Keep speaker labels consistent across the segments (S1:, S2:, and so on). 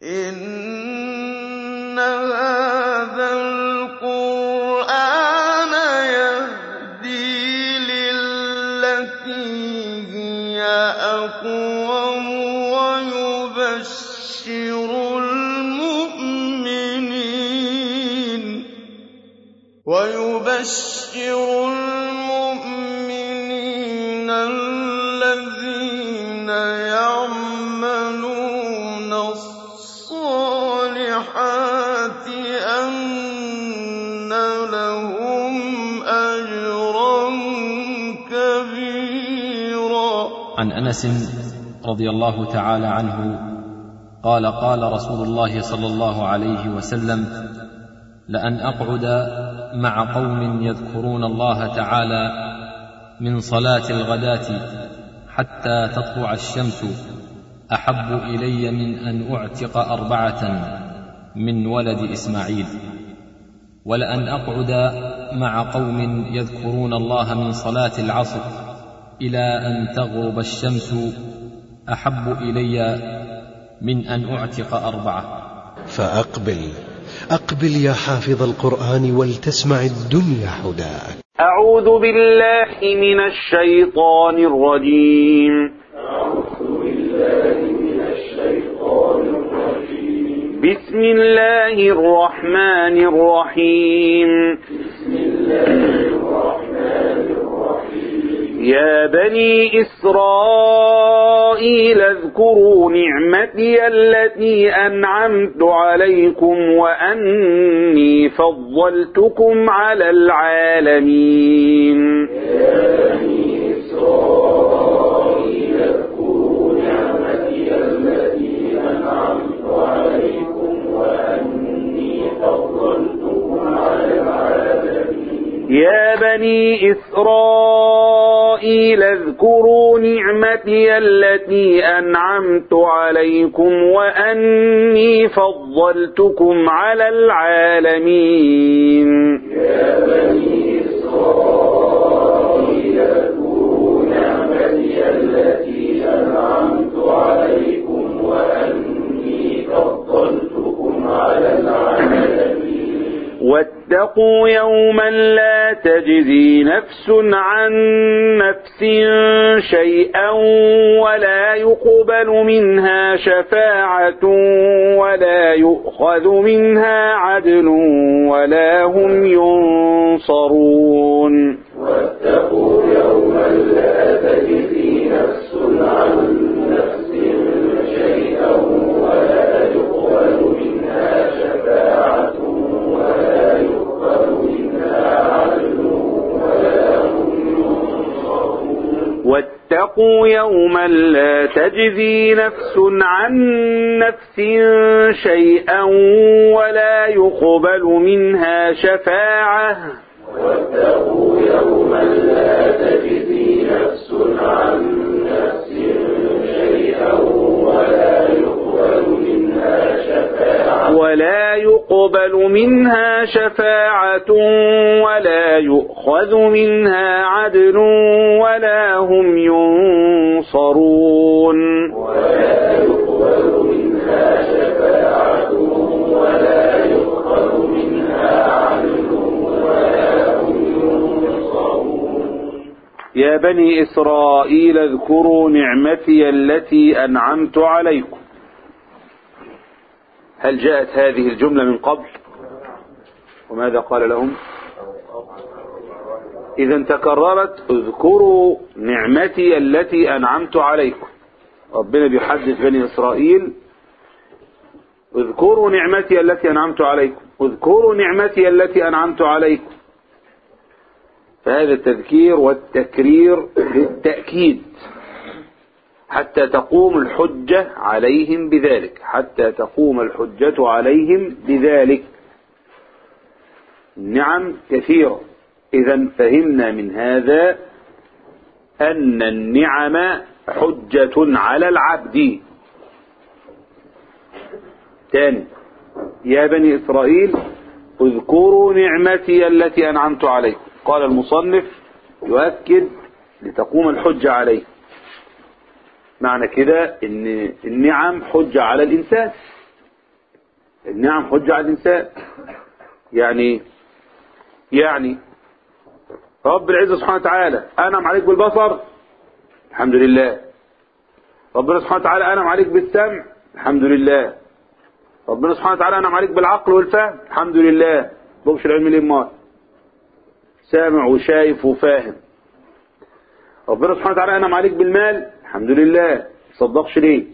S1: إِنَّ هَٰذَا الْقُرْآنَ يَهْدِي لِلَّتِي هِيَ أَقْوَمُ وَيُبَشِّرُ الْمُؤْمِنِينَ الَّذِينَ يَعْمَلُونَ الصَّالِحَاتِ أَنَّ لَهُمْ أَجْرًا كَبِيرًا
S2: عن انس رضي الله تعالى عنه قال قال رسول الله صلى الله عليه وسلم لان اقعد مع قوم يذكرون الله تعالى من صلاه الغداه حتى تطلع الشمس احب الي من ان اعتق اربعه من ولد اسماعيل ولان اقعد مع قوم يذكرون الله من صلاه العصر الى ان تغرب الشمس احب الي من ان اعتق اربعه
S3: فأقبل أقبل يا حافظ القرآن ولتسمع الدنيا حداك
S4: أعوذ بالله من الشيطان الرجيم بسم الله الرحمن الرحيم يا بني إسرائيل اذكروا نعمتي التي أنعمت عليكم وأني فضلتكم على العالمين يا بني إسرائيل اذكروا نعمتي التي أنعمت عليكم وأني فضلتكم على العالمين واتقوا يوما لا تجزي نفس عن نفس شيئا ولا يقبل منها شفاعة ولا يؤخذ منها عدل ولا هم ينصرون واتقوا يوما لا تجزي نفس عن نفس شيئا ولا يقبل منها شفاعة ولا يقبل منها شفاعة ولا يؤخذ منها عدل ولا هم ينصرون يا بني إسرائيل اذكروا نعمتي التي أنعمت عليكم هل جاءت هذه الجملة من قبل وماذا قال لهم إذا تكررت اذكروا نعمتي التي أنعمت عليكم ربنا بيحدث بني إسرائيل اذكروا نعمتي التي أنعمت عليكم اذكروا نعمتي التي أنعمت عليكم فهذا التذكير والتكرير للتأكيد حتى تقوم الحجة عليهم بذلك حتى تقوم الحجة عليهم بذلك نعم كثيرة إذا فهمنا من هذا أن النعم حجة على العبد ثاني يا بني إسرائيل اذكروا نعمتي التي أنعمت عليكم قال المصنف يؤكد لتقوم الحجة عليه معنى كده ان النعم حجة على الانسان النعم حجة على الإنسان يعني يعني رب العزة سبحانه وتعالى أنعم عليك بالبصر الحمد لله ربنا سبحانه وتعالى أنعم عليك بالسمع الحمد لله ربنا سبحانه وتعالى أنعم عليك بالعقل والفهم الحمد لله ضبش العلم الإمار سامع وشايف وفاهم ربنا سبحانه وتعالى أنعم عليك بالمال الحمد لله تصدقش ليه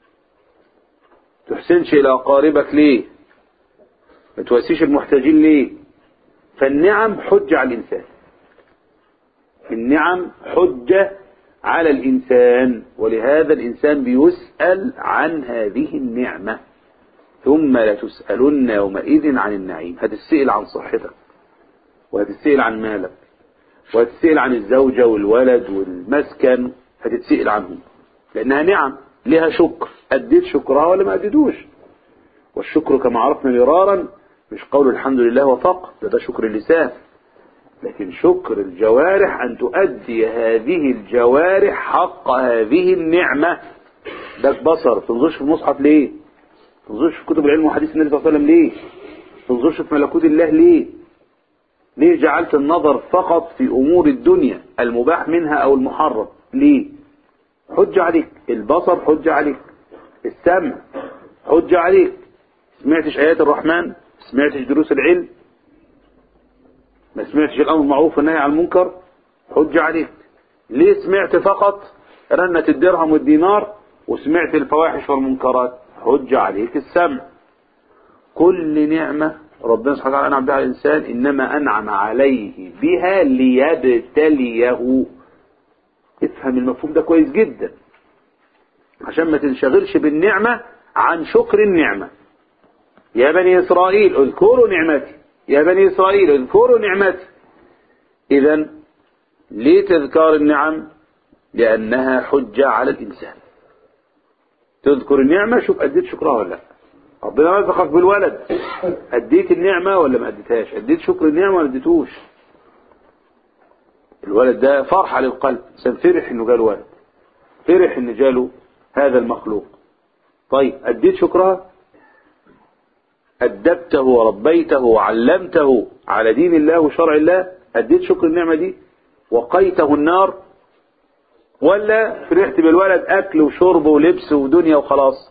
S4: تحسنش إلى أقاربك ليه ما تواسيش المحتاجين ليه فالنعم حجة على الإنسان النعم حجة على الإنسان ولهذا الإنسان بيسأل عن هذه النعمة ثم لتسألن يومئذ عن النعيم هتسأل عن صحتك وهتسأل عن مالك وهتسأل عن الزوجة والولد والمسكن هتتسأل عنهم لأنها نعم لها شكر أديت شكرها ولا ما أديتوش والشكر كما عرفنا مرارا مش قول الحمد لله وفقط ده, ده شكر اللسان لكن شكر الجوارح أن تؤدي هذه الجوارح حق هذه النعمة ده بصر تنظرش في المصحف ليه تنظرش في كتب العلم وحديث النبي صلى الله عليه وسلم ليه تنظرش في ملكوت الله ليه ليه جعلت النظر فقط في أمور الدنيا المباح منها أو المحرم ليه حج عليك البصر حج عليك السمع حج عليك سمعتش آيات الرحمن سمعتش دروس العلم ما سمعتش الأمر المعروف والنهي عن المنكر حج عليك ليه سمعت فقط رنة الدرهم والدينار وسمعت الفواحش والمنكرات حج عليك السمع كل نعمة ربنا سبحانه وتعالى أنعم بها على الإنسان إنما أنعم عليه بها ليبتليه افهم المفهوم ده كويس جدا عشان ما تنشغلش بالنعمة عن شكر النعمة يا بني إسرائيل اذكروا نعمتي يا بني إسرائيل اذكروا نعمتي إذا ليه تذكار النعم لأنها حجة على الإنسان تذكر النعمة شوف أديت شكرها ولا لا ربنا رزقك بالولد أديت النعمة ولا ما أديتهاش أديت شكر النعمة ولا أديتوش الولد ده فرحة للقلب إنسان فرح إنه جاله ولد فرح إن جاله هذا المخلوق طيب أديت شكرها أدبته وربيته وعلمته على دين الله وشرع الله أديت شكر النعمة دي وقيته النار ولا فرحت بالولد أكل وشرب ولبس ودنيا وخلاص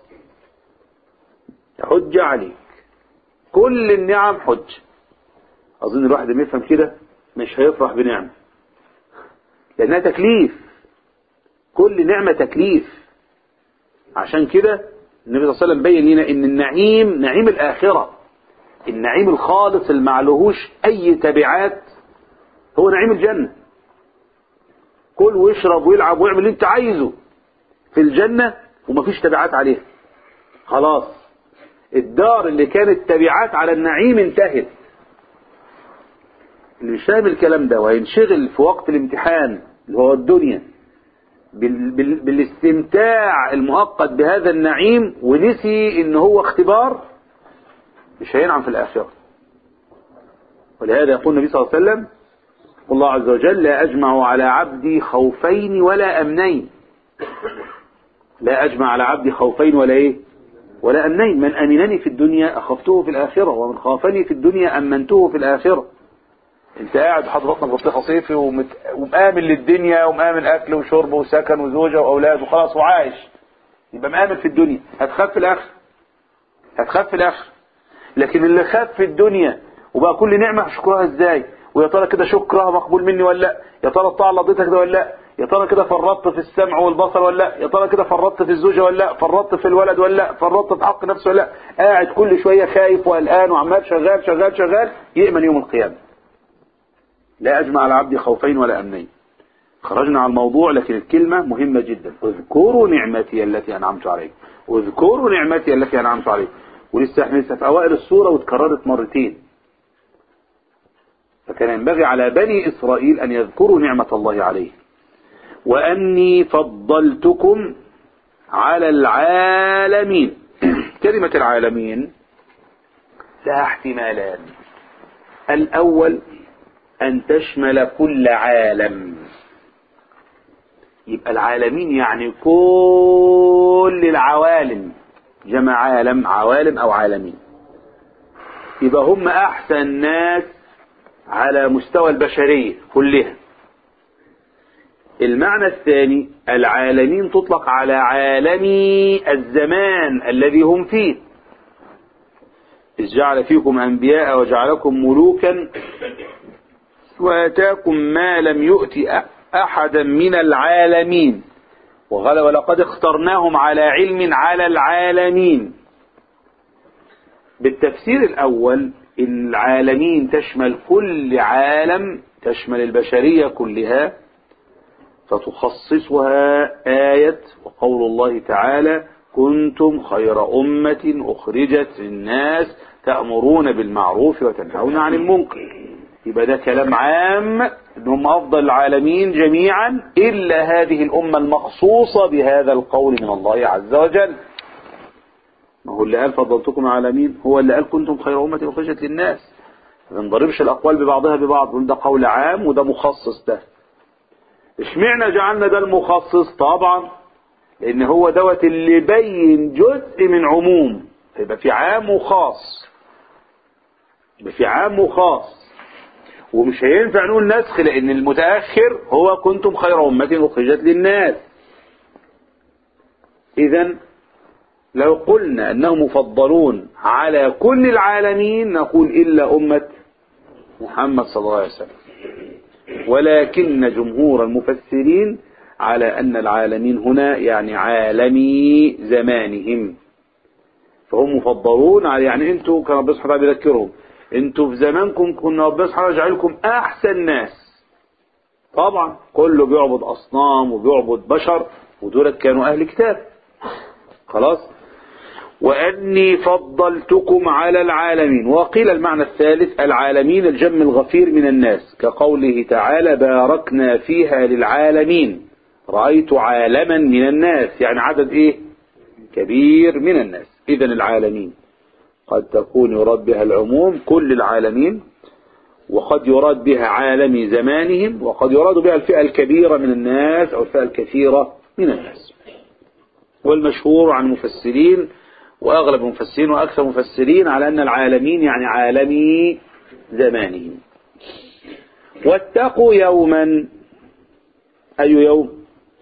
S4: حج عليك كل النعم حج أظن الواحد لما يفهم كده مش هيفرح بنعمة لأنها تكليف كل نعمة تكليف عشان كده النبي صلى الله عليه وسلم بين لنا ان النعيم نعيم الآخرة النعيم الخالص المعلهوش أي تبعات هو نعيم الجنة كل واشرب ويلعب ويعمل اللي انت عايزه في الجنة ومفيش تبعات عليها خلاص الدار اللي كانت تبعات على النعيم انتهت اللي مش فاهم الكلام ده وهينشغل في وقت الامتحان اللي هو الدنيا بال بال بالاستمتاع المؤقت بهذا النعيم ونسي ان هو اختبار مش هينعم في الآخرة ولهذا يقول النبي صلى الله عليه وسلم الله عز وجل لا أجمع على عبدي خوفين ولا أمنين لا أجمع على عبدي خوفين ولا إيه ولا أمنين من أمنني في الدنيا أخفته في الآخرة ومن خافني في الدنيا أمنته في الآخرة انت قاعد حاطط بطنك بطيخه صيفي ومت... ومآمن للدنيا ومآمن اكل وشرب وسكن وزوجه واولاد وخلاص وعايش يبقى مآمن في الدنيا هتخاف في الاخر هتخاف في الاخر لكن اللي خاف في الدنيا وبقى كل نعمه شكرها ازاي ويا ترى كده شكرها مقبول مني ولا لا يا ترى الطاعه اللي قضيتك ده ولا لا يا ترى كده فرطت في السمع والبصر ولا لا يا ترى كده فرطت في الزوجه ولا لا فرطت في الولد ولا لا فرطت في حق نفسه ولا لا قاعد كل شويه خايف وقلقان وعمال شغال شغال شغال يأمن يوم القيامه لا أجمع على عبدي خوفين ولا أمنين خرجنا على الموضوع لكن الكلمة مهمة جدا اذكروا نعمتي التي أنعمت عليكم اذكروا نعمتي التي أنعمت عليكم ولسه احنا لسه في أوائل السورة واتكررت مرتين فكان ينبغي على بني إسرائيل أن يذكروا نعمة الله عليه وأني فضلتكم على العالمين كلمة العالمين لها احتمالان الأول أن تشمل كل عالم يبقى العالمين يعني كل العوالم جمع عالم عوالم أو عالمين يبقى هم أحسن ناس على مستوى البشرية كلها المعنى الثاني العالمين تطلق على عالمي الزمان الذي هم فيه إذ جعل فيكم أنبياء وجعلكم ملوكا وآتاكم ما لم يؤت أحدا من العالمين وغل- ولقد اخترناهم على علم على العالمين بالتفسير الأول إن العالمين تشمل كل عالم تشمل البشرية كلها فتخصصها آية وقول الله تعالى كنتم خير أمة أخرجت للناس تأمرون بالمعروف وتنهون عن المنكر يبقى ده كلام عام ان هم افضل العالمين جميعا الا هذه الامه المخصوصه بهذا القول من الله عز وجل ما هو اللي قال فضلتكم عالمين هو اللي قال كنتم خير امه اخرجت للناس ما نضربش الاقوال ببعضها ببعض نقول ده قول عام وده مخصص ده اشمعنى جعلنا ده المخصص طبعا لان هو دوت اللي بين جزء من عموم يبقى في عام وخاص يبقى في عام وخاص ومش هينفع نقول نسخ لان المتاخر هو كنتم خير امه اخرجت للناس اذا لو قلنا انهم مفضلون على كل العالمين نقول الا امه محمد صلى الله عليه وسلم ولكن جمهور المفسرين على ان العالمين هنا يعني عالمي زمانهم فهم مفضلون على يعني انتوا كان ربنا سبحانه وتعالى بيذكرهم انتوا في زمانكم كنا ربنا سبحانه وتعالى جعلكم احسن ناس طبعا كله بيعبد اصنام وبيعبد بشر ودول كانوا اهل كتاب خلاص واني فضلتكم على العالمين وقيل المعنى الثالث العالمين الجم الغفير من الناس كقوله تعالى باركنا فيها للعالمين رايت عالما من الناس يعني عدد ايه كبير من الناس اذا العالمين قد تكون يراد بها العموم كل العالمين وقد يراد بها عالم زمانهم وقد يراد بها الفئة الكبيرة من الناس أو الفئة الكثيرة من الناس والمشهور عن المفسرين وأغلب المفسرين وأكثر المفسرين على أن العالمين يعني عالمي زمانهم واتقوا يوما أي يوم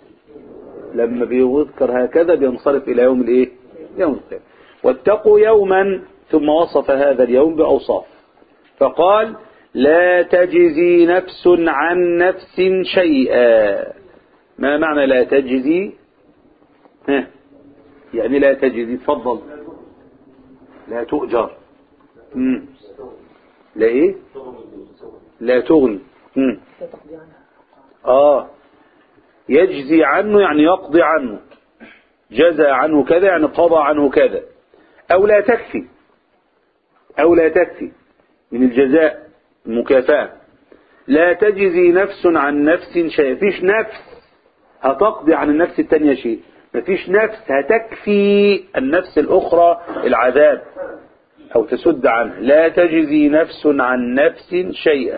S4: لما بيذكر هكذا بينصرف إلى يوم الإيه يوم القيامة واتقوا يوما ثم وصف هذا اليوم بأوصاف فقال لا تجزي نفس عن نفس شيئا ما معنى لا تجزي ها يعني لا تجزي تفضل لا تؤجر مم. لا ايه لا تغني مم. اه يجزي عنه يعني يقضي عنه جزى عنه كذا يعني قضى عنه كذا او لا تكفي او لا تكفي من الجزاء المكافأة لا تجزي نفس عن نفس شيء فيش نفس هتقضي عن النفس التانية شيء مفيش نفس هتكفي النفس الأخرى العذاب أو تسد عنه لا تجزي نفس عن نفس شيئا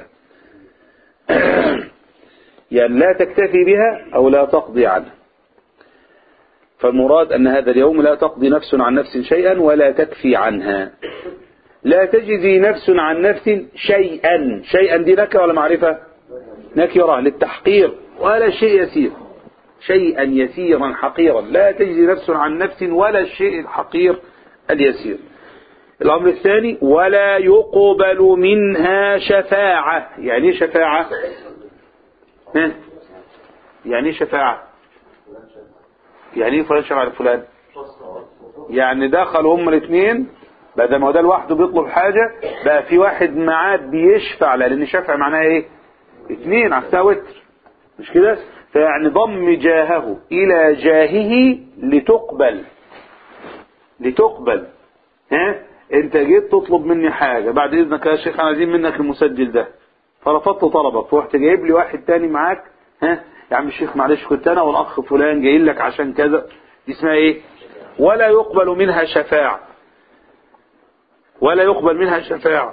S4: يعني لا تكتفي بها أو لا تقضي عنها فالمراد أن هذا اليوم لا تقضي نفس عن نفس شيئا ولا تكفي عنها لا تجزي نفس عن نفس شيئا شيئا دي نكرة ولا معرفة نكرة للتحقير ولا شيء يسير شيئا يسيرا حقيرا لا تجزي نفس عن نفس ولا الشيء الحقير اليسير الأمر الثاني ولا يقبل منها شفاعة يعني ايه شفاعة ها؟ يعني ايه شفاعة يعني ايه فلان شفاعة لفلان يعني دخلوا هم الاثنين بدل ما هو ده لوحده بيطلب حاجة بقى في واحد معاه بيشفع لها لان شفع معناها ايه اثنين عكسها وتر مش كده فيعني ضم جاهه الى جاهه لتقبل لتقبل ها انت جيت تطلب مني حاجة بعد اذنك يا شيخ عايزين منك المسجل ده فرفضت طلبك فرحت جايب لي واحد تاني معاك ها يا عم الشيخ معلش كنت انا والاخ فلان جايين لك عشان كذا دي اسمها ايه ولا يقبل منها شفاعة ولا يقبل منها شفاعة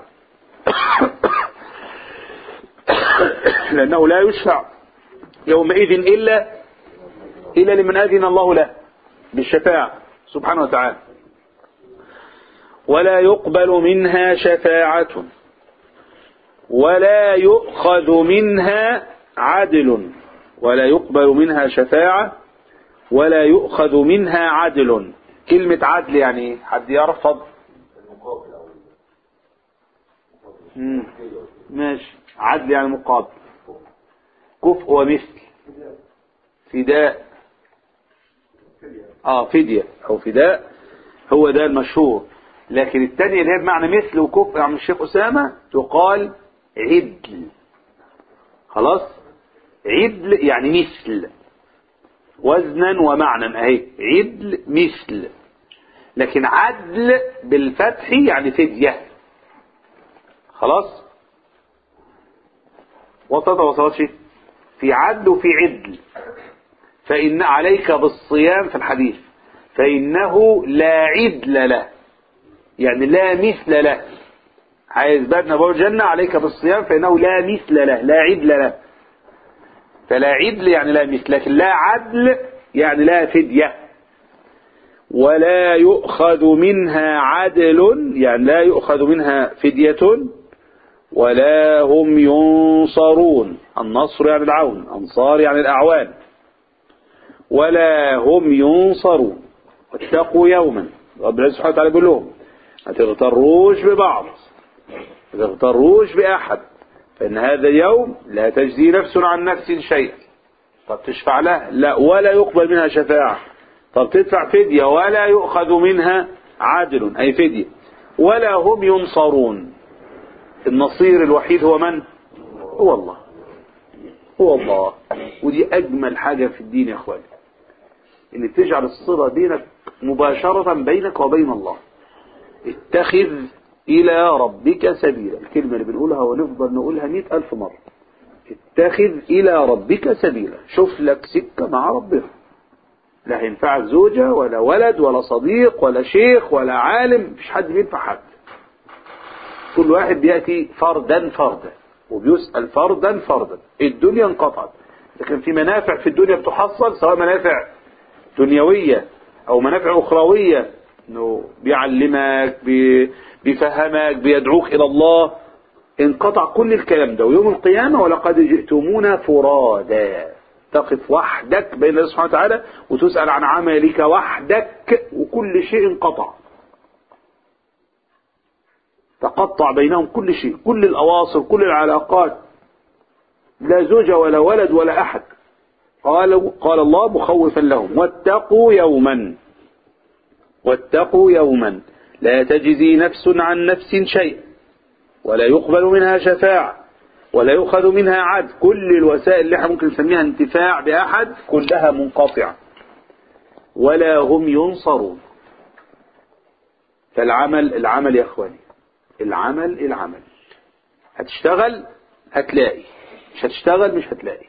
S4: لأنه لا يشفع يومئذ إلا إلا لمن أذن الله له بالشفاعة سبحانه وتعالى ولا يقبل منها شفاعة ولا يؤخذ منها عدل ولا يقبل منها شفاعة ولا يؤخذ منها عدل كلمة عدل يعني ايه حد يرفض مم. ماشي عدل يعني مقابل كفء ومثل فداء اه فدية او فداء هو ده المشهور لكن الثانية اللي هي بمعنى مثل وكفء عم الشيخ أسامة تقال عدل خلاص عدل يعني مثل وزنا ومعنى اهي عدل مثل لكن عدل بالفتح يعني فدية خلاص وصلت وصلتش في عدل وفي عدل فإن عليك بالصيام في الحديث فإنه لا عدل له يعني لا مثل له عايز بابنا باب الجنة عليك بالصيام فإنه لا مثل له لا عدل له فلا عدل يعني لا مثل لكن لا عدل يعني لا فدية ولا يؤخذ منها عدل يعني لا يؤخذ منها فدية ولا هم ينصرون النصر يعني العون أنصار يعني الأعوان ولا هم ينصرون واتقوا يوما ربنا سبحانه وتعالى يقول لهم ما تغتروش ببعض ما تغتروش بأحد فإن هذا اليوم لا تجزي نفس عن نفس شيئا طب تشفع لها لا ولا يقبل منها شفاعة طب تدفع فدية ولا يؤخذ منها عادل أي فدية ولا هم ينصرون النصير الوحيد هو من هو الله هو الله ودي أجمل حاجة في الدين يا أخواني إن تجعل الصلة بينك مباشرة بينك وبين الله اتخذ إلى ربك سبيلا الكلمة اللي بنقولها ونفضل نقولها مئة ألف مرة اتخذ إلى ربك سبيلا شوف لك سكة مع ربنا لا هينفعك زوجة ولا ولد ولا صديق ولا شيخ ولا عالم مفيش حد بينفع حد كل واحد بيأتي فردا فردا وبيسأل فردا فردا الدنيا انقطعت لكن في منافع في الدنيا بتحصل سواء منافع دنيوية أو منافع أخروية انه بيعلمك بي بيفهمك بيدعوك إلى الله انقطع كل الكلام ده ويوم القيامة ولقد جئتمونا فرادا تقف وحدك بين الله سبحانه وتعالى وتسأل عن عملك وحدك وكل شيء انقطع تقطع بينهم كل شيء كل الأواصر كل العلاقات لا زوجة ولا ولد ولا أحد قال, قال الله مخوفا لهم واتقوا يوما واتقوا يوما لا تجزي نفس عن نفس شيء ولا يقبل منها شفاعة ولا يؤخذ منها عد كل الوسائل اللي احنا ممكن نسميها انتفاع بأحد كلها منقطعة ولا هم ينصرون فالعمل العمل يا اخواني العمل العمل هتشتغل هتلاقي مش هتشتغل مش هتلاقي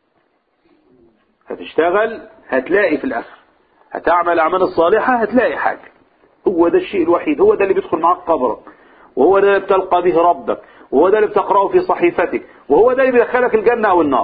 S4: هتشتغل هتلاقي في الآخر هتعمل أعمال الصالحة هتلاقي حاجة هو ده الشيء الوحيد هو ده اللي بيدخل معاك قبرك وهو ده اللي بتلقى به ربك وهو ده اللي بتقرأه في صحيفتك وهو ده اللي بيدخلك الجنة أو النار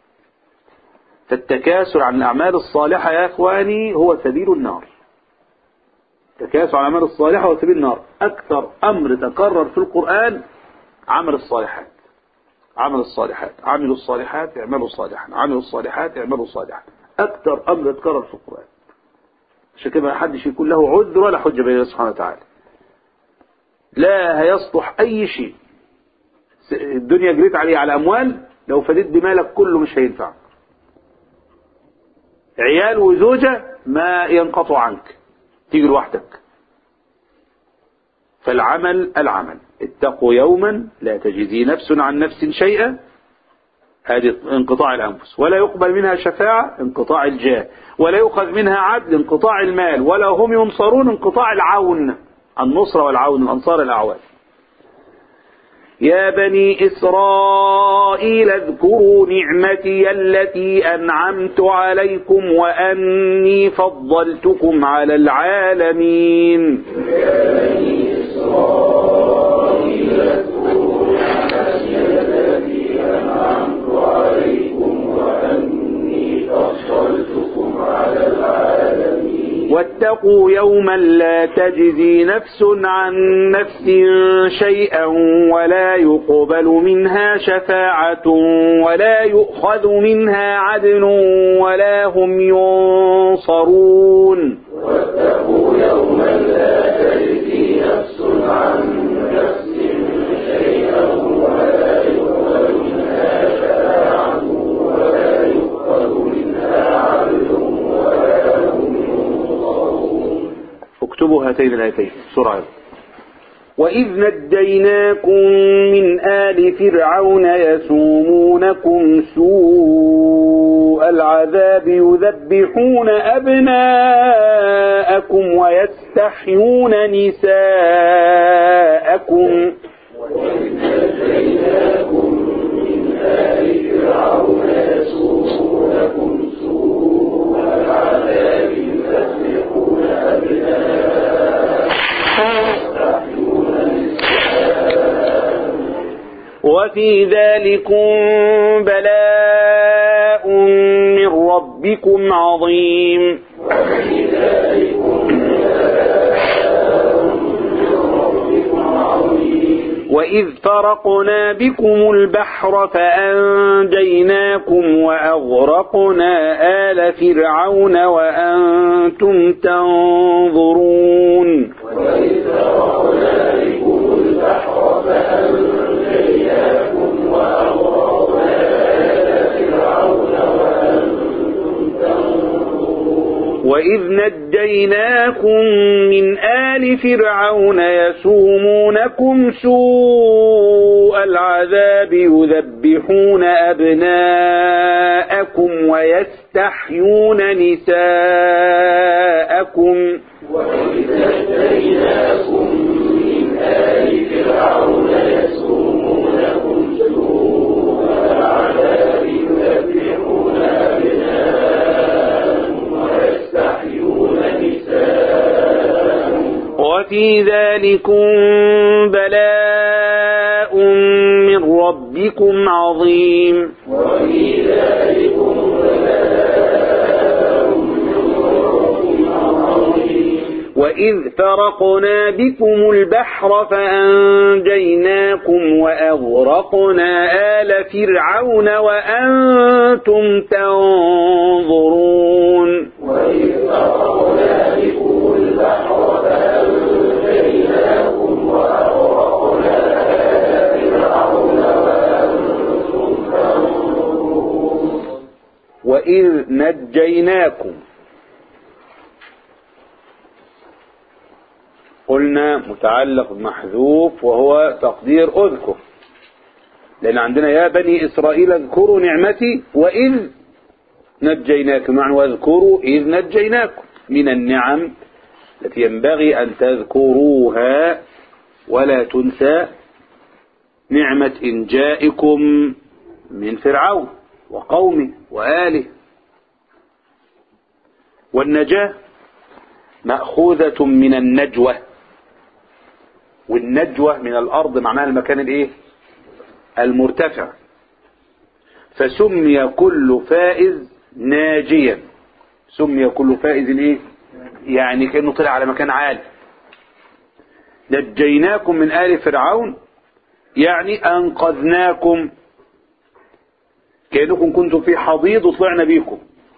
S4: فالتكاسل عن الأعمال الصالحة يا إخواني هو سبيل النار التكاسل عن الأعمال الصالحة هو سبيل النار أكثر أمر تكرر في القرآن عمل الصالحات عمل الصالحات عملوا الصالحات اعملوا صالحا عملوا الصالحات اعملوا صالحا أكثر أمر تكرر في القرآن عشان كده ما حدش يكون له عذر ولا حجة بين الله سبحانه وتعالى لا هيصلح أي شيء الدنيا جريت عليه على أموال لو فديت بمالك كله مش هينفع عيال وزوجة ما ينقطع عنك تيجي لوحدك فالعمل العمل اتقوا يوما لا تجزي نفس عن نفس شيئا هذه انقطاع الأنفس ولا يقبل منها شفاعة انقطاع الجاه ولا يؤخذ منها عدل انقطاع المال ولا هم ينصرون انقطاع العون النصرة والعون الأنصار الأعوان يا بني إسرائيل اذكروا نعمتي التي أنعمت عليكم وأني فضلتكم على العالمين يا بني إسرائيل اذكروا نعمتي التي أنعمت عليكم وأني فضلتكم على العالمين واتقوا يوما لا تجزي نفس عن نفس شيئا ولا يقبل منها شفاعة ولا يؤخذ منها عدل ولا هم ينصرون
S1: واتقوا يوما لا تجزي نفس عن نفس شيئا ولا يقبل منها شفاعة ولا يؤخذ منها عدل ولا هم ينصرون
S4: اكتبوا هاتين الآيتين بسرعة وإذ نجيناكم من آل فرعون يسومونكم سوء العذاب يذبحون أبناءكم ويستحيون نساءكم
S1: نجيناكم من آل فرعون يسومونكم سوء العذاب يذبحون أبناءكم
S4: وفي ذلكم بلاء من ربكم عظيم
S1: وفي ذلكم
S4: وإذ فرقنا بكم البحر فأنجيناكم وأغرقنا آل فرعون وأنتم تنظرون
S1: وإذ فرقنا بكم البحر فأنجيناكم وأغرقنا آل فرعون وأنتم تنظرون
S4: وإذ نجيناكم من آل فرعون يسومونكم سوء العذاب يذبحون أبناءكم ويستحيون نساءكم
S1: وإذ نجيناكم من آل فرعون يسومونكم سوء العذاب يذبحون أبناءكم ويستحيون نساءكم
S4: وفي ذلكم بلاء من ربكم عظيم
S1: وفي ذلكم بلاء من ربكم عظيم
S4: وإذ فرقنا بكم البحر فأنجيناكم وأغرقنا آل فرعون وأنتم تنظرون
S1: وإذ فرقنا بكم البحر فأنجيناكم وأغرقنا آل فرعون وأنتم تنظرون
S4: وإذ نجيناكم قلنا متعلق محذوف وهو تقدير أذكر لأن عندنا يا بني إسرائيل اذكروا نعمتي وإذ نجيناكم معنى واذكروا إذ نجيناكم من النعم التي ينبغي أن تذكروها ولا تنسى نعمة إنجائكم من فرعون وقومه وآله والنجاة مأخوذة من النجوة والنجوة من الأرض معناها المكان الايه المرتفع فسمي كل فائز ناجيا سمي كل فائز ايه يعني كأنه طلع على مكان عالي نجيناكم من آل فرعون يعني أنقذناكم كأنكم كنتم في حضيض وطلعنا بيكم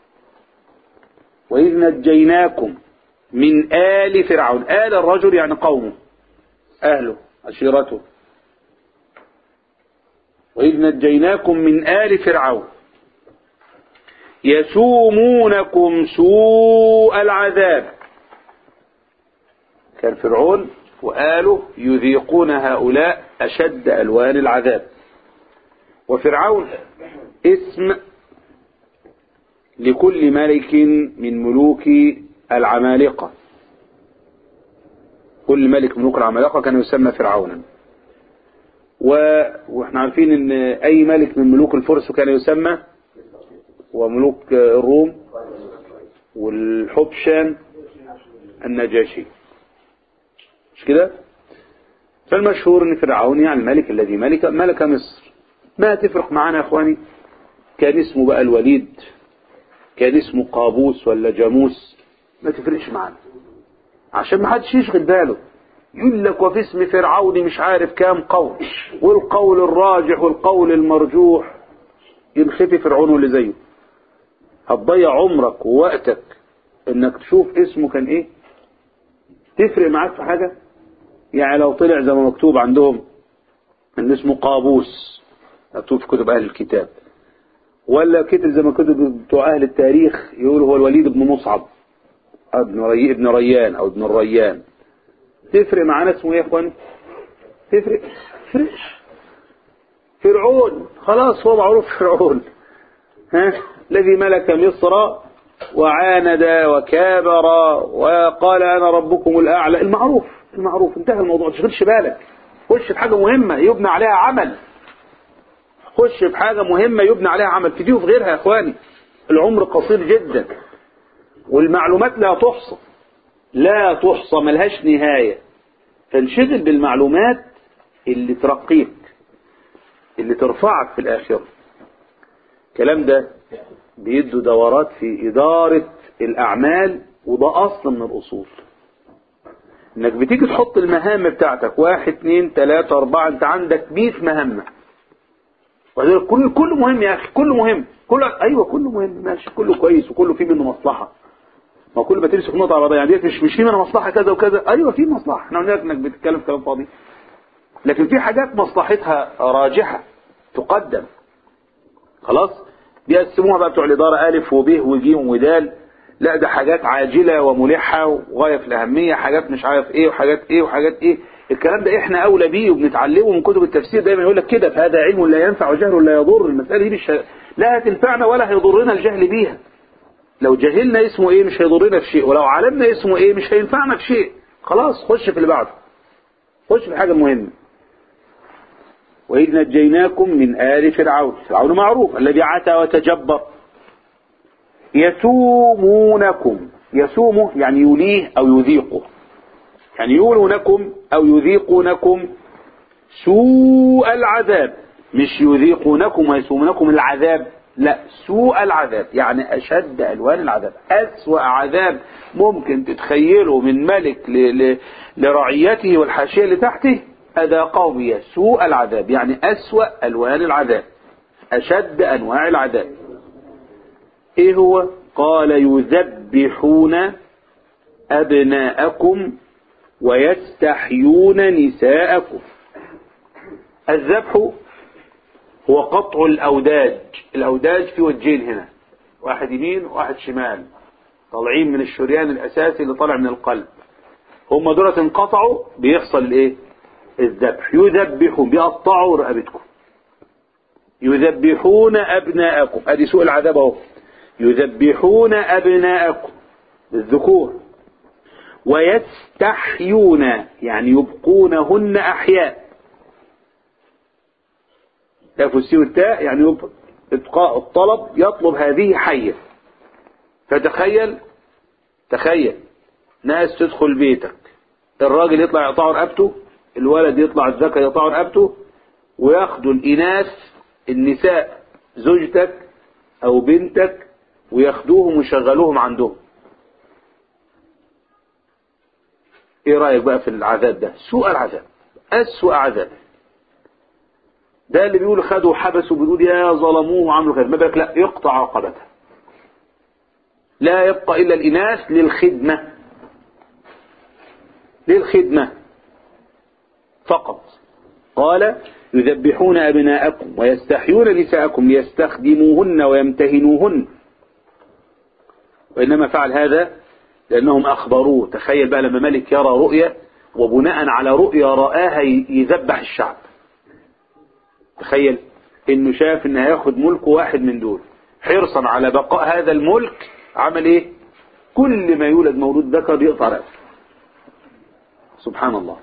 S4: وإذ نجيناكم من آل فرعون آل الرجل يعني قومه أهله عشيرته وإذ نجيناكم من آل فرعون يسومونكم سوء العذاب كان فرعون وآله يذيقون هؤلاء أشد ألوان العذاب وفرعون اسم لكل ملك من ملوك العمالقة كل ملك من ملوك العمالقة كان يسمى فرعونا و... واحنا عارفين ان اي ملك من ملوك الفرس كان يسمى وملوك الروم والحبشان النجاشي مش كده فالمشهور ان فرعون يعني الملك الذي ملك ملك مصر ما تفرق معانا يا اخواني كان اسمه بقى الوليد كان اسمه قابوس ولا جاموس ما تفرقش معانا عشان ما حدش يشغل باله يقول لك وفي اسم فرعون مش عارف كام قول والقول الراجح والقول المرجوح ينخفي فرعون واللي زيه هتضيع عمرك ووقتك انك تشوف اسمه كان ايه تفرق معاك في حاجة يعني لو طلع زي ما مكتوب عندهم ان اسمه قابوس مكتوب في كتب اهل الكتاب ولا كتب زي ما كتب بتوع اهل التاريخ يقولوا هو الوليد بن مصعب ابن ري... ابن ريان او ابن الريان تفرق معانا اسمه ايه يا اخوان تفرق تفرقش فرعون خلاص هو معروف فرعون ها الذي ملك مصر وعاند وكابر وقال انا ربكم الاعلى المعروف المعروف انتهى الموضوع ما تشغلش بالك خش في حاجه مهمه يبنى عليها عمل خش في حاجه مهمه يبنى عليها عمل في دي وفي غيرها يا اخواني العمر قصير جدا والمعلومات لا تحصى لا تحصى ملهاش نهايه فانشغل بالمعلومات اللي ترقيك اللي ترفعك في الآخرة الكلام ده بيدوا دورات في إدارة الأعمال وده أصل من الأصول إنك بتيجي تحط المهام بتاعتك واحد اتنين تلاتة أربعة أنت عندك 100 مهمة وذلك كل كله مهم يا أخي كله مهم كله أيوه كله مهم ماشي كله كويس وكله فيه منه مصلحة ما كل ما تمسك نقطة على بعضها يعني ديت مش مش في منها مصلحة كذا وكذا أيوه في مصلحة احنا قلنا لك إنك بتتكلم كلام فاضي لكن في حاجات مصلحتها راجحة تقدم خلاص بيقسموها بقى بتوع الإدارة ألف وب وج ودال لا ده حاجات عاجلة وملحة وغاية في الأهمية حاجات مش عارف إيه وحاجات إيه وحاجات إيه الكلام ده إحنا أولى بيه وبنتعلمه من كتب التفسير دايما يقول لك كده فهذا علم لا ينفع وجهل لا يضر المسألة دي مش لا هتنفعنا ولا هيضرنا الجهل بيها لو جهلنا اسمه إيه مش هيضرنا في شيء ولو علمنا اسمه إيه مش هينفعنا في شيء خلاص خش في اللي بعده خش في الحاجة المهمة وإذ نجيناكم من آل فرعون فرعون معروف الذي عتى وتجبر يسومونكم يسومه يعني يليه أو يذيقه يعني يولونكم أو يذيقونكم سوء العذاب مش يذيقونكم ويسومونكم العذاب لا سوء العذاب يعني أشد ألوان العذاب أسوأ عذاب ممكن تتخيله من ملك ل... ل... لرعيته والحاشية اللي تحته أذاقهم إياه سوء العذاب يعني أسوأ ألوان العذاب أشد أنواع العذاب إيه هو قال يذبحون أبناءكم ويستحيون نساءكم الذبح هو قطع الأوداج الأوداج في وجهين هنا واحد يمين وواحد شمال طالعين من الشريان الأساسي اللي طالع من القلب هم دولة انقطعوا بيحصل ايه الذبح يذبحون بيقطعوا رقبتكم يذبحون أبناءكم ادي سوء العذاب اهو يذبحون أبناءكم الذكور ويستحيون يعني يبقونهن أحياء تاف السي والتاء يعني يب... إبقاء الطلب يطلب هذه حية فتخيل تخيل ناس تدخل بيتك الراجل يطلع يقطع رقبته الولد يطلع الذكر يقطع رقبته وياخدوا الإناث النساء زوجتك أو بنتك وياخدوهم ويشغلوهم عندهم ايه رأيك بقى في العذاب ده سوء العذاب أسوأ عذاب ده اللي بيقول خدوا حبسوا بيقول يا ظلموه وعملوا كذا ما بالك لا يقطع رقبته لا يبقى إلا الإناث للخدمة للخدمة فقط قال يذبحون أبناءكم ويستحيون نساءكم ليستخدموهن ويمتهنوهن وإنما فعل هذا لأنهم أخبروه تخيل بقى لما ملك يرى رؤية وبناء على رؤية رآها يذبح الشعب تخيل انه شاف ان هياخد ملك واحد من دول حرصا على بقاء هذا الملك عمل ايه كل ما يولد مولود ذكر بيقطع رأسه سبحان الله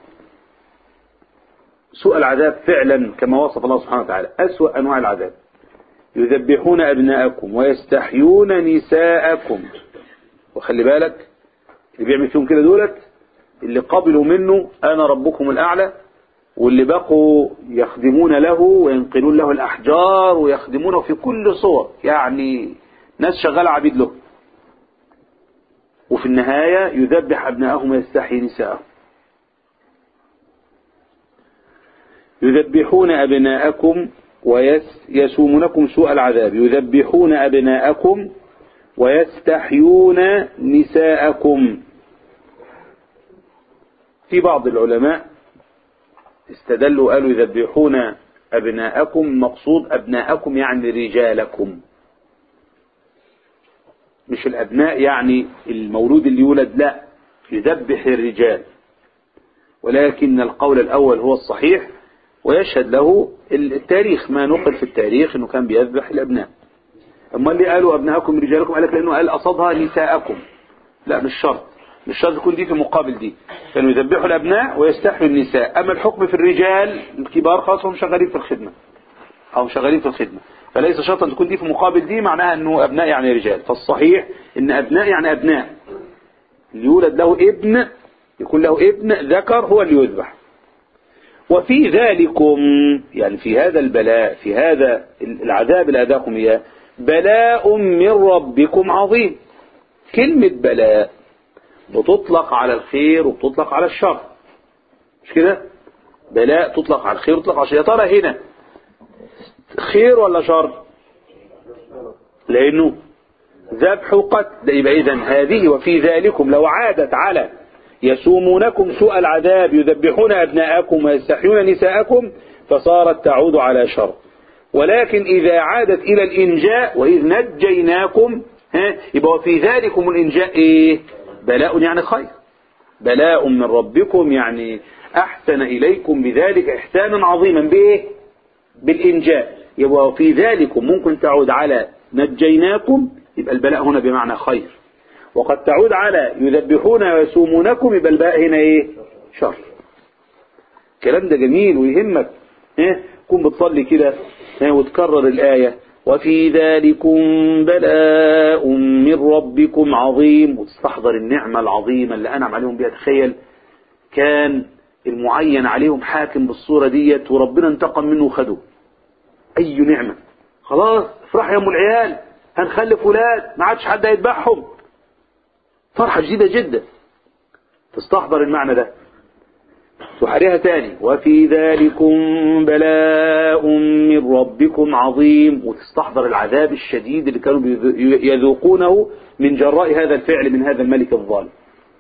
S4: سوء العذاب فعلا كما وصف الله سبحانه وتعالى أسوأ أنواع العذاب يذبحون أبناءكم ويستحيون نساءكم وخلي بالك اللي بيعمل فيهم كده دولت اللي قبلوا منه أنا ربكم الأعلى واللي بقوا يخدمون له وينقلون له الأحجار ويخدمونه في كل صور يعني ناس شغالة عبيد له وفي النهاية يذبح أبناءهم ويستحيي نساءهم يذبحون أبناءكم ويسومونكم سوء العذاب يذبحون أبناءكم ويستحيون نساءكم في بعض العلماء استدلوا قالوا يذبحون أبناءكم مقصود أبناءكم يعني رجالكم مش الأبناء يعني المولود اللي يولد لا يذبح الرجال ولكن القول الأول هو الصحيح ويشهد له التاريخ ما نقل في التاريخ انه كان بيذبح الابناء اما اللي قالوا ابنائكم رجالكم قال لك لانه قال قصدها نساءكم لا مش شرط مش شرط تكون دي في مقابل دي كانوا يذبحوا الابناء ويستحيوا النساء اما الحكم في الرجال الكبار خلاص هم شغالين في الخدمه او شغالين في الخدمه فليس شرطا تكون دي في مقابل دي معناها انه ابناء يعني رجال فالصحيح ان ابناء يعني ابناء اللي يولد له ابن يكون له ابن ذكر هو اللي يذبح وفي ذلكم يعني في هذا البلاء في هذا العذاب اللي أذاكم إياه بلاء من ربكم عظيم كلمة بلاء بتطلق على الخير وبتطلق على الشر مش كده بلاء تطلق على الخير وتطلق على الشر يا ترى هنا خير ولا شر لأنه ذبح وقتل يبقى إذا هذه وفي ذلكم لو عادت على يسومونكم سوء العذاب يذبحون أبناءكم ويستحيون نساءكم فصارت تعود على شر ولكن إذا عادت إلى الإنجاء وإذ نجيناكم ها يبقى وفي ذلكم الإنجاء إيه بلاء يعني خير بلاء من ربكم يعني أحسن إليكم بذلك إحسانا عظيما بإيه بالإنجاء يبقى وفي ذلكم ممكن تعود على نجيناكم يبقى البلاء هنا بمعنى خير وقد تعود على يذبحون ويسومونكم يبقى الباء هنا ايه شر الكلام ده جميل ويهمك ايه كون بتصلي كده ايه وتكرر الآية وفي ذلكم بلاء من ربكم عظيم وتستحضر النعمة العظيمة اللي أنعم عليهم بها تخيل كان المعين عليهم حاكم بالصورة ديت وربنا انتقم منه وخده أي نعمة خلاص افرح يا ام العيال هنخلف ولاد ما عادش حد هيذبحهم فرحة جديدة جدا تستحضر المعنى ده تحريها تاني وفي ذلكم بلاء من ربكم عظيم وتستحضر العذاب الشديد اللي كانوا يذوقونه من جراء هذا الفعل من هذا الملك الظالم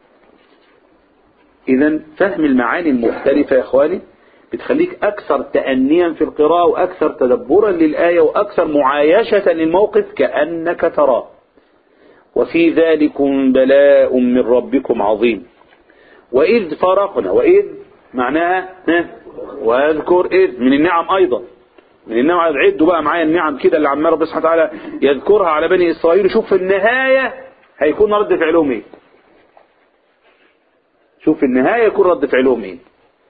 S4: إذا فهم المعاني المختلفة يا إخواني بتخليك أكثر تأنيا في القراءة وأكثر تدبرا للآية وأكثر معايشة للموقف كأنك تراه وفي ذلكم بلاء من ربكم عظيم وإذ فرقنا وإذ معناها واذكر إذ من النعم أيضا من النعم عدوا بقى معايا النعم كده اللي عمال ربنا سبحانه وتعالى يذكرها على بني إسرائيل شوف في النهاية هيكون رد فعلهم إيه شوف في النهاية يكون رد فعلهم إيه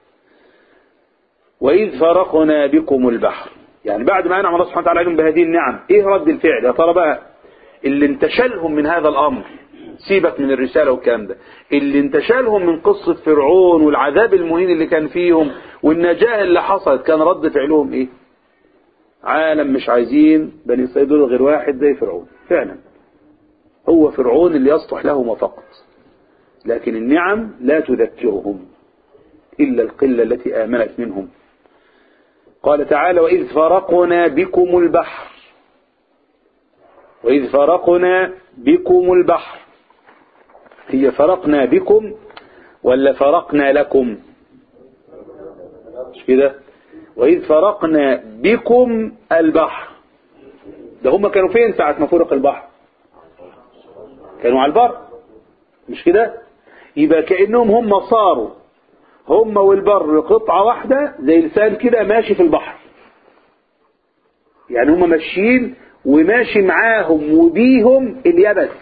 S4: وإذ فرقنا بكم البحر يعني بعد ما أنعم الله سبحانه وتعالى عليهم بهذه النعم إيه رد الفعل يا ترى بقى اللي انتشلهم من هذا الأمر سيبك من الرسالة والكلام ده اللي انتشلهم من قصة فرعون والعذاب المهين اللي كان فيهم والنجاة اللي حصلت كان رد فعلهم ايه عالم مش عايزين بني إسرائيل دول غير واحد زي فرعون فعلا هو فرعون اللي يصلح لهما فقط لكن النعم لا تذكرهم إلا القلة التي آمنت منهم قال تعالى وإذ فرقنا بكم البحر وإذ فرقنا بكم البحر هي فرقنا بكم ولا فرقنا لكم مش كده وإذ فرقنا بكم البحر ده هم كانوا فين ساعة ما فرق البحر كانوا على البر مش كده يبقى كأنهم هم صاروا هم والبر قطعة واحدة زي لسان كده ماشي في البحر يعني هم ماشيين وماشي معاهم وبيهم اليبس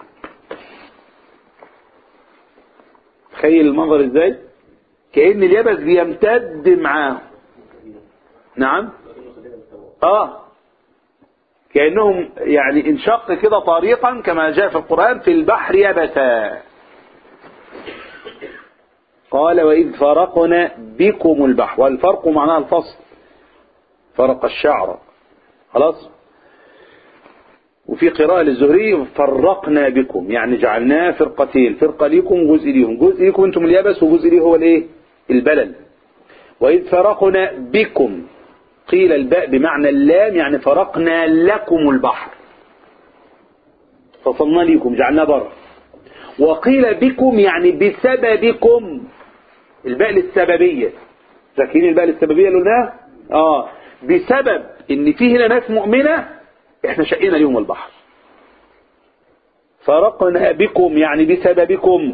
S4: تخيل المنظر ازاي كأن اليبس بيمتد معاهم نعم اه كأنهم يعني انشق كده طريقا كما جاء في القرآن في البحر يبسا قال وإذ فرقنا بكم البحر والفرق معناها الفصل فرق الشعر خلاص وفي قراءة للزهري فرقنا بكم يعني جعلناه فرقتين فرقة ليكم جزء ليهم جزء ليكم انتم اليابس وجزء ليه هو الايه البلل وإذ فرقنا بكم قيل الباء بمعنى اللام يعني فرقنا لكم البحر فصلنا ليكم جعلناه بر وقيل بكم يعني بسببكم الباء للسببية فاكرين الباء للسببية اللي قلناها اه بسبب ان في هنا ناس مؤمنة احنا شقينا ليهم البحر فرقنا بكم يعني بسببكم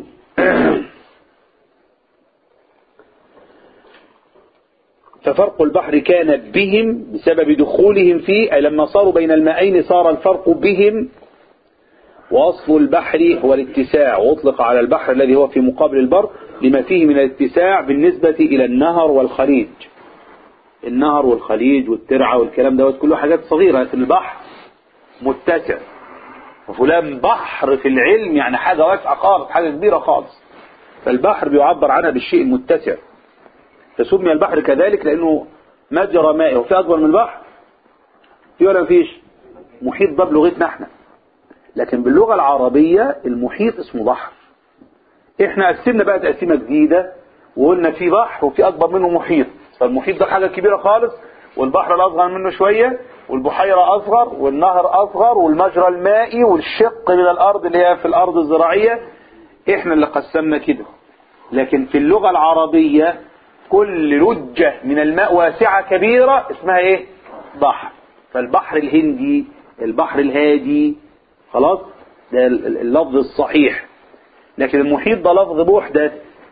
S4: ففرق البحر كان بهم بسبب دخولهم فيه أي لما صاروا بين المائين صار الفرق بهم وأصل البحر هو الاتساع وأطلق على البحر الذي هو في مقابل البر لما فيه من الاتساع بالنسبة إلى النهر والخليج النهر والخليج والترعة والكلام دوت كله حاجات صغيرة لكن البحر متسع وفلان بحر في العلم يعني حاجة واسعة خالص حاجة كبيرة خالص فالبحر بيعبر عنها بالشيء المتسع فسمي البحر كذلك لأنه مجرى مائه وفي أكبر من البحر في ولا مفيش محيط ده بلغتنا احنا لكن باللغة العربية المحيط اسمه بحر احنا قسمنا بقى تقسيمة جديدة وقلنا في بحر وفي أكبر منه محيط فالمحيط ده حاجة كبيرة خالص والبحر الأصغر منه شوية والبحيرة أصغر والنهر أصغر والمجرى المائي والشق من الأرض اللي هي في الأرض الزراعية احنا اللي قسمنا كده لكن في اللغة العربية كل رجة من الماء واسعة كبيرة اسمها ايه بحر فالبحر الهندي البحر الهادي خلاص ده اللفظ الصحيح لكن المحيط ده لفظ محدث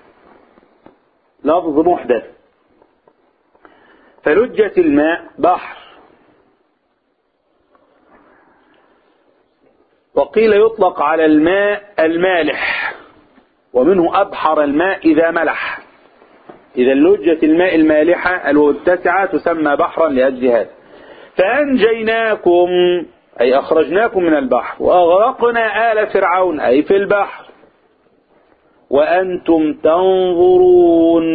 S4: لفظ محدث فلجة الماء بحر وقيل يطلق على الماء المالح ومنه أبحر الماء إذا ملح إذا لجة الماء المالحة المتسعة تسمى بحرا لأجل هذا فأنجيناكم أي أخرجناكم من البحر وأغرقنا آل فرعون أي في البحر وأنتم تنظرون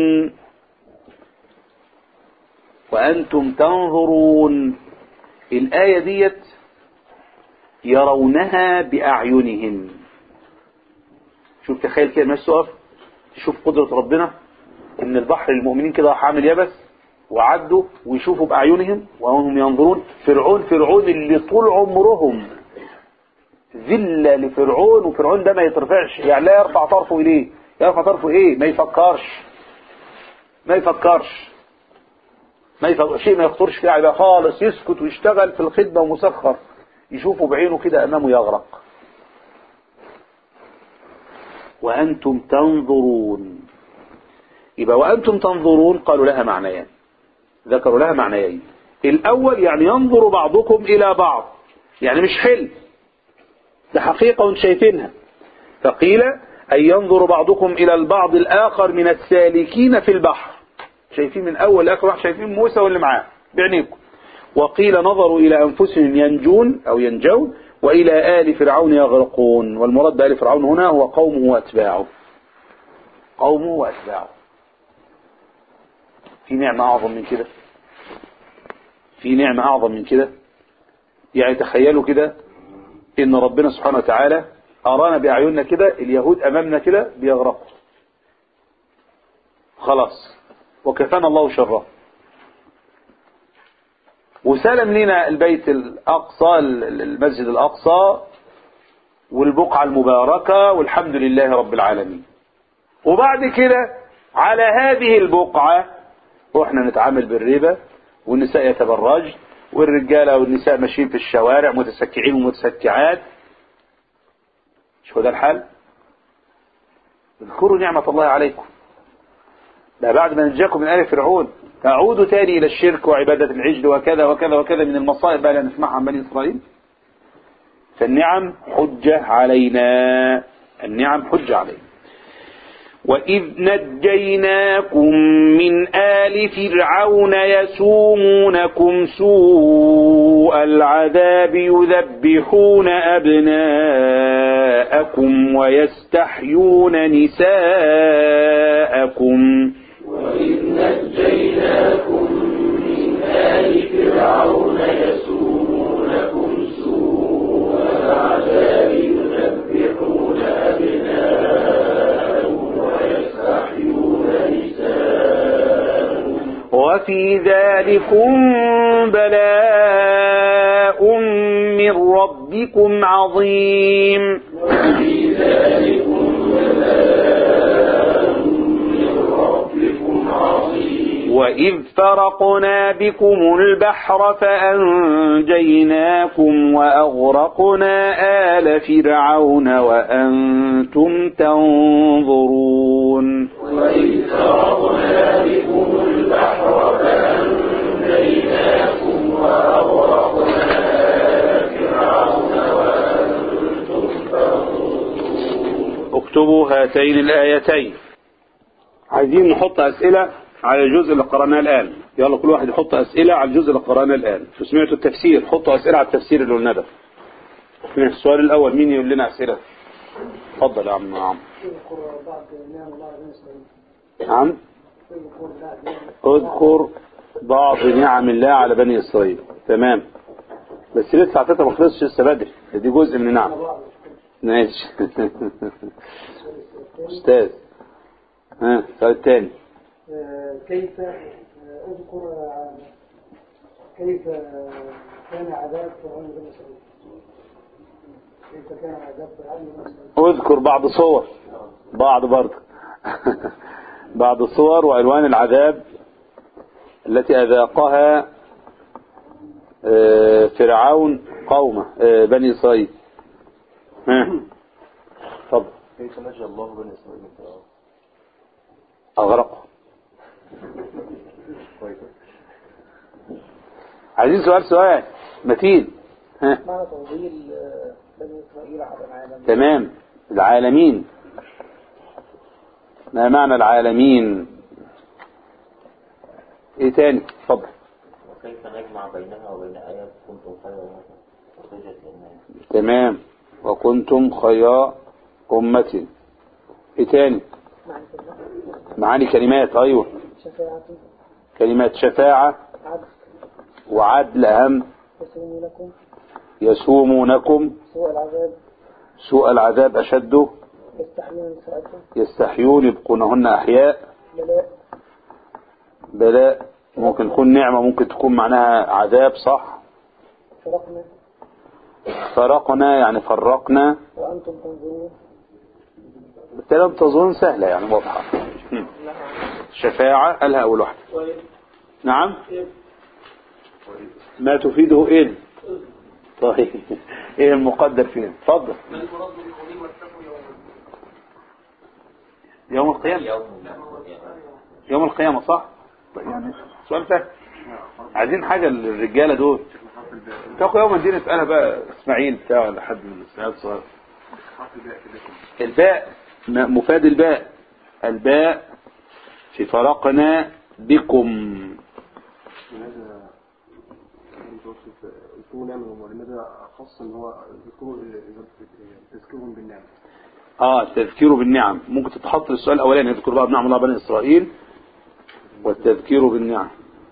S4: وأنتم تنظرون الآية ديت يرونها بأعينهم شوف تخيل كده الناس تقف تشوف قدرة ربنا ان البحر المؤمنين كده راح عامل يبس وعدوا ويشوفوا بأعينهم وهم ينظرون فرعون فرعون اللي طول عمرهم ذلة لفرعون وفرعون ده ما يترفعش يعني لا يرفع طرفه إليه يرفع طرفه إيه ما يفكرش ما يفكرش ما يفكر شيء ما يخطرش فيه عيبه خالص يسكت ويشتغل في الخدمة ومسخر يشوفه بعينه كده أمامه يغرق وأنتم تنظرون يبقى وأنتم تنظرون قالوا لها معنيان ذكروا لها معنيين الأول يعني ينظر بعضكم إلى بعض يعني مش حلم ده حقيقة وانت شايفينها فقيل أن ينظر بعضكم إلى البعض الآخر من السالكين في البحر شايفين من أول لآخر واحد شايفين موسى واللي معاه بعينيكم وقيل نظروا إلى أنفسهم ينجون أو ينجون وإلى آل فرعون يغرقون والمراد بآل فرعون هنا هو قومه وأتباعه قومه وأتباعه في نعمة أعظم من كده في نعمة أعظم من كده يعني تخيلوا كده إن ربنا سبحانه وتعالى أرانا بأعيننا كده اليهود أمامنا كده بيغرقوا خلاص وكفانا الله شره وسلم لنا البيت الأقصى المسجد الأقصى والبقعة المباركة والحمد لله رب العالمين وبعد كده على هذه البقعة رحنا نتعامل بالربا والنساء يتبرج والرجالة والنساء ماشيين في الشوارع متسكعين ومتسكعات مش هو ده الحال اذكروا نعمة الله عليكم ده بعد ما نجاكم من آل فرعون تعودوا تاني إلى الشرك وعبادة العجل وكذا وكذا وكذا من المصائب بقى اللي نسمعها عن بني إسرائيل فالنعم حجة علينا النعم حجة علينا وإذ نجيناكم من آل فرعون يسومونكم سوء العذاب يذبحون أبناءكم ويستحيون نساءكم
S1: وإذ نجيناكم من آل فرعون يسومونكم سوء
S4: وفي ذلكم بلاء من ربكم عظيم
S1: وفي ذلكم بلاء من ربكم عظيم
S4: وإذ فرقنا بكم البحر فأنجيناكم وأغرقنا آل فرعون وأنتم تنظرون
S1: وإذ فرقنا بكم البحر فأنجيناكم وأغرقنا آل فرعون وأنتم تنظرون
S4: اكتبوا هاتين الآيتين عايزين نحط أسئلة على الجزء اللي قرأناه الآن يلا كل واحد يحط أسئلة على الجزء اللي قرأناه الآن شو سمعتوا التفسير حطوا أسئلة على التفسير اللي قلنا ده السؤال الأول مين يقول لنا أسئلة اتفضل يا عم عم نعم اذكر بعض نعم الله على بني إسرائيل تمام بس لسه ساعتها ما خلصش لسه بدري دي جزء من النعم ماشي أستاذ ها السؤال الثاني
S5: كيف اذكر كيف كان عذاب فرعون بن مسعود كيف كان عذاب فرعون بن مسعود
S4: اذكر بعض صور بعض برضه بعض الصور وألوان العذاب التي أذاقها آه، فرعون قومه آه، بني إسرائيل ها اتفضل
S6: كيف نجى الله بني إسرائيل من فرعون؟
S4: أغرقه عايزين سؤال سؤال متين ها
S5: معنى تفضيل آه، بني اسرائيل على العالم
S4: تمام العالمين ما معنى العالمين ايه تاني اتفضل
S6: وكيف نجمع بينها وبين آيات كنتم خير أمة أخرجت للناس
S4: تمام وكنتم خيار أمة ايه تاني
S5: معنى كلمة
S4: معاني كلمات ايوه
S5: شفاعة
S4: كلمات شفاعة
S5: عدل
S4: وعدل أهم
S5: يسوم لكم
S4: يسومونكم
S5: سوء العذاب
S4: سوء العذاب أشده
S5: يستحيون نساءكم
S4: يستحيون يبقونهن أحياء
S5: بلاء
S4: بلاء ممكن تكون نعمة ممكن تكون معناها عذاب صح
S5: فرقنا
S4: فرقنا يعني فرقنا
S5: وأنتم تنظرون
S4: الكلام تظن سهلة يعني واضحة هم. شفاعة قالها أول واحدة نعم ما تفيده إن طيب إيه المقدر فين اتفضل يوم القيامة
S6: يوم
S4: يوم القيامة صح طيب يعني سؤال سهل عايزين حاجة للرجالة دول تاخد يوم الدين اسألها بقى اسماعيل بتاع ولا حد من السنوات الصغيرة الباء م- مفاد الباء الباء في فرقنا بكم
S7: لماذا توصف يكون نعمة ولماذا خص ان هو يذكروا تذكرهم بالنعمة
S4: اه التذكير بالنعم ممكن تتحط للسؤال الاولاني يذكر بقى بنعم الله بني اسرائيل والتذكير بالنعم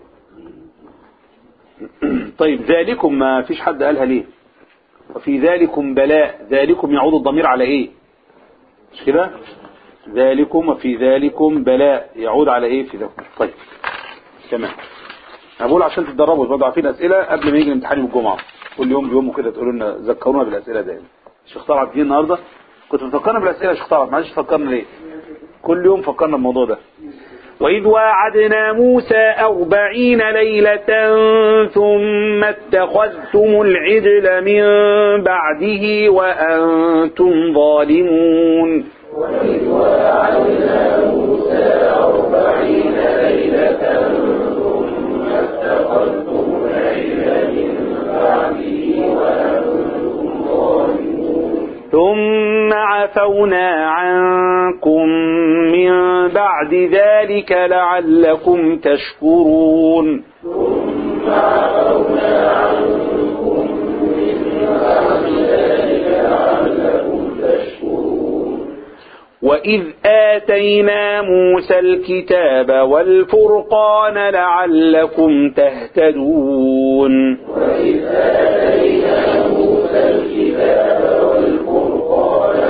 S4: طيب ذلكم ما فيش حد قالها ليه وفي ذلكم بلاء ذلكم يعود الضمير على ايه مش كده ذلكم وفي ذلكم بلاء يعود على ايه في ذلكم طيب تمام انا بقول عشان تتدربوا برضه عارفين اسئله قبل ما يجي الامتحان يوم الجمعه كل يوم بيوم كده تقولوا لنا ذكرونا بالاسئله دايما الشيخ طلعت جه النهارده كنت بتفكرنا بالاسئله يا شيخ طلعت معلش فكرنا ليه كل يوم فكرنا بالموضوع ده وإذ واعدنا موسى أربعين ليلة ثم اتخذتم العجل من بعده وأنتم ظالمون
S1: وإذ واعدنا موسى أربعين ليلة ثم اتخذتم العجل من بعده وأنتم ظالمون
S4: ثم عفونا عنكم من بعد ذلك لعلكم تشكرون
S1: ثم عفونا عنكم من بعد ذلك لعلكم تشكرون
S4: وإذ آتينا موسى الكتاب والفرقان لعلكم تهتدون
S1: وإذ آتينا موسى الكتاب والفرقان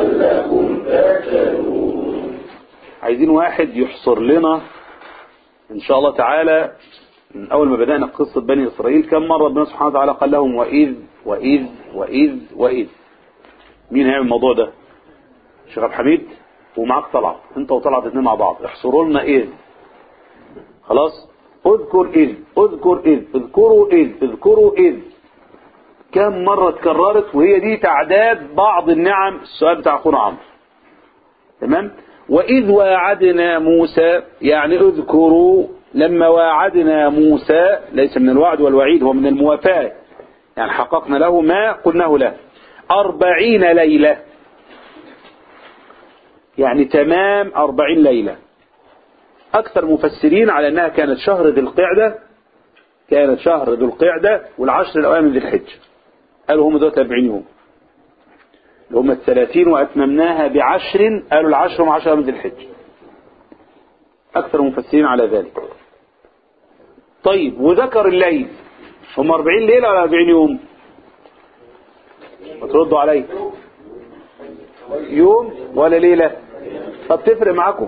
S1: لعلكم تهتدون
S4: عايزين واحد يحصر لنا إن شاء الله تعالى من أول ما بدأنا قصة بني إسرائيل كم مرة ربنا سبحانه وتعالى قال لهم وإذ وإذ وإذ وإذ مين هيعمل الموضوع ده شيخ عبد الحميد ومعاك طلعت انت وطلعت اتنين مع بعض احصروا لنا إذ خلاص اذكر إذ اذكر إذ اذكروا إذ اذكروا إذ كم مرة اتكررت وهي دي تعداد بعض النعم السؤال بتاع اخونا عمرو تمام وإذ واعدنا موسى يعني اذكروا لما واعدنا موسى ليس من الوعد والوعيد هو من الموافاة يعني حققنا له ما قلناه له أربعين ليلة يعني تمام أربعين ليلة أكثر مفسرين على أنها كانت شهر ذي القعدة كانت شهر ذو القعدة والعشر الأوائل من ذي الحجة قالوا هم دول 40 يوم اللي هم الثلاثين وأتممناها بعشر قالوا العشر مع عشر من ذي الحجة أكثر المفسرين على ذلك طيب وذكر الليل هم 40 ليلة ولا 40 يوم وتردوا علي يوم ولا ليلة طب تفرق معاكم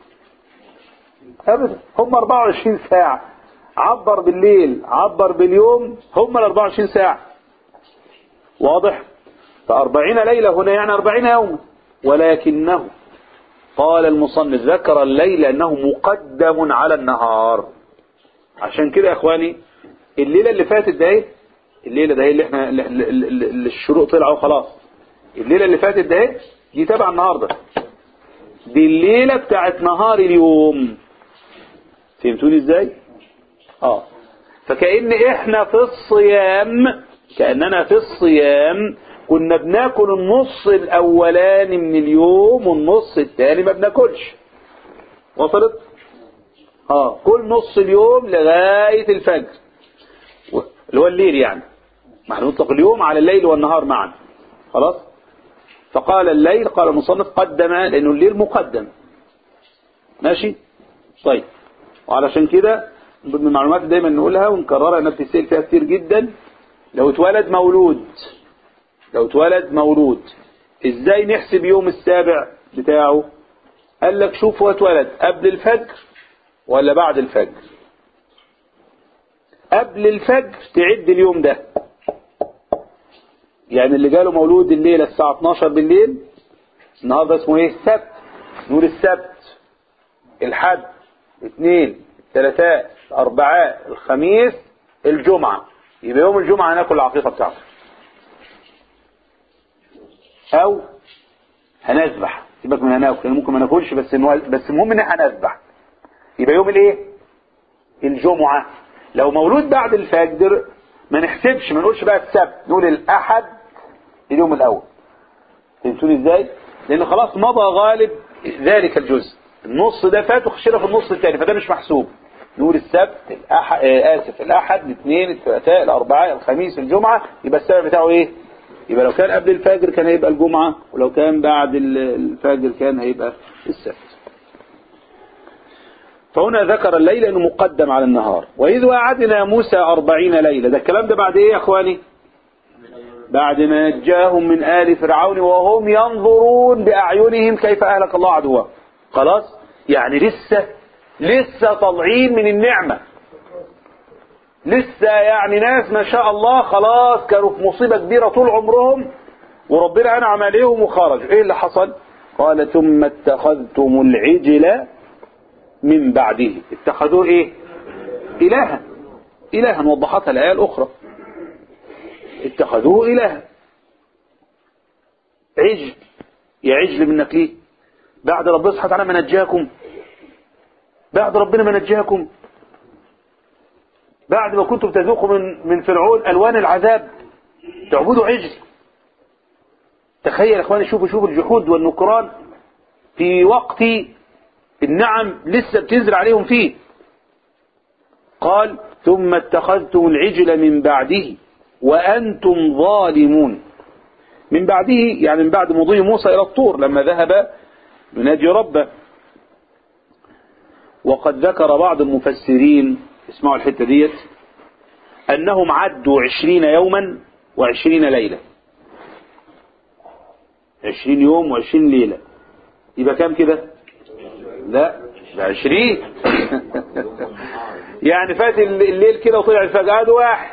S4: أبدا هم 24 ساعة عبر بالليل عبر باليوم هم ال 24 ساعة واضح فأربعين ليلة هنا يعني أربعين يوما ولكنه قال المصنف ذكر الليل أنه مقدم على النهار عشان كده يا إخواني الليلة اللي فاتت ده ايه الليلة ده ايه اللي احنا اللي اللي- اللي الشروق طلعوا خلاص الليلة اللي فاتت ده ايه دي تبع النهاردة دي الليلة بتاعت نهار اليوم فهمتوني ازاي اه فكأن احنا في الصيام كأننا في الصيام كنا بناكل النص الاولاني من اليوم والنص الثاني ما بناكلش وصلت اه كل نص اليوم لغاية الفجر و- اللي هو الليل يعني ما احنا نطلق اليوم على الليل والنهار معا خلاص فقال الليل قال المصنف قدم لانه الليل مقدم ماشي طيب وعلشان كده ضمن المعلومات دايما نقولها ونكررها انها بتسأل فيها كتير جدا لو اتولد مولود لو اتولد مولود ازاي نحسب يوم السابع بتاعه قال لك شوف هو اتولد قبل الفجر ولا بعد الفجر قبل الفجر تعد اليوم ده يعني اللي جاله مولود الليلة الساعة 12 بالليل النهارده اسمه ايه السبت نقول السبت الحد اثنين الثلاثاء الاربعاء الخميس الجمعة يبقى يوم الجمعة هناكل العقيقة بتاعته او هنذبح سيبك من هناكل لأن ممكن ما ناكلش بس إنه- بس المهم ان احنا هنذبح يبقى يوم الايه الجمعة لو مولود بعد الفجر ما نحسبش ما نقولش بقى السبت نقول الاحد اليوم الاول فهمتوني ازاي لان خلاص مضى غالب ذلك الجزء النص ده فات وخشينا في النص الثاني فده مش محسوب نقول السبت الأحد آه اسف الاحد الاثنين الثلاثاء الاربعاء الخميس الجمعة يبقى السبب بتاعه ايه يبقى لو كان قبل الفجر كان هيبقى الجمعة ولو كان بعد ال- الفجر كان هيبقى السبت فهنا ذكر الليل انه مقدم على النهار واذ وعدنا موسى أربعين ليلة ده الكلام ده بعد ايه يا اخواني بعد ما نجاهم من آل فرعون وهم ينظرون بأعينهم كيف أهلك الله عدوه خلاص يعني لسه لسه طالعين من النعمة لسه يعني ناس ما شاء الله خلاص كانوا في مصيبة كبيرة طول عمرهم وربنا أنعم عليهم وخرجوا ايه اللي حصل قال ثم اتخذتم العجل من بعده اتخذوه ايه إلها إلها وضحتها الآية الأخرى اتخذوه إلها عجل يا عجل منك ليه بعد ربنا سبحانه وتعالى ما نجاكم بعد ربنا ما نجاكم بعد ما كنتم تذوقوا من من فرعون ألوان العذاب تعبدوا عجل تخيل يا اخواني شوفوا شوفوا الجحود والنكران في وقت النعم لسه بتنزل عليهم فيه قال ثم اتخذتم العجل من بعده وأنتم ظالمون من بعده يعني من بعد مضي موسى إلى الطور لما ذهب يناجي ربه وقد ذكر بعض المفسرين اسمعوا الحتة ديت أنهم عدوا عشرين يوما وعشرين ليلة عشرين يوم وعشرين ليلة يبقى كام كده لا ده عشرين يعني فات الليل كده وطلع الفجر ادي واحد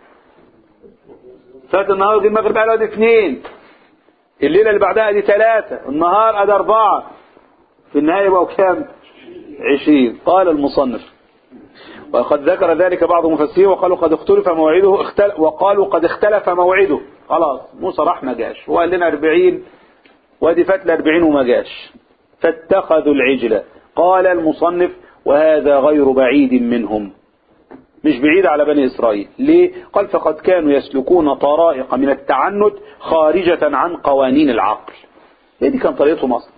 S4: فات النهار دي المغرب قال ادي اثنين الليلة اللي بعدها دي ثلاثة النهار ادي اربعة في النهاية بقوا كام عشرين قال المصنف وقد ذكر ذلك بعض المفسرين وقالوا قد اختلف موعده اختل وقالوا قد اختلف موعده خلاص موسى راح ما جاش وقال لنا 40 وادي فات ل 40 وما جاش فاتخذوا العجلة قال المصنف وهذا غير بعيد منهم مش بعيد على بني إسرائيل ليه؟ قال فقد كانوا يسلكون طرائق من التعنت خارجة عن قوانين العقل هي دي كان طريقتهم أصلا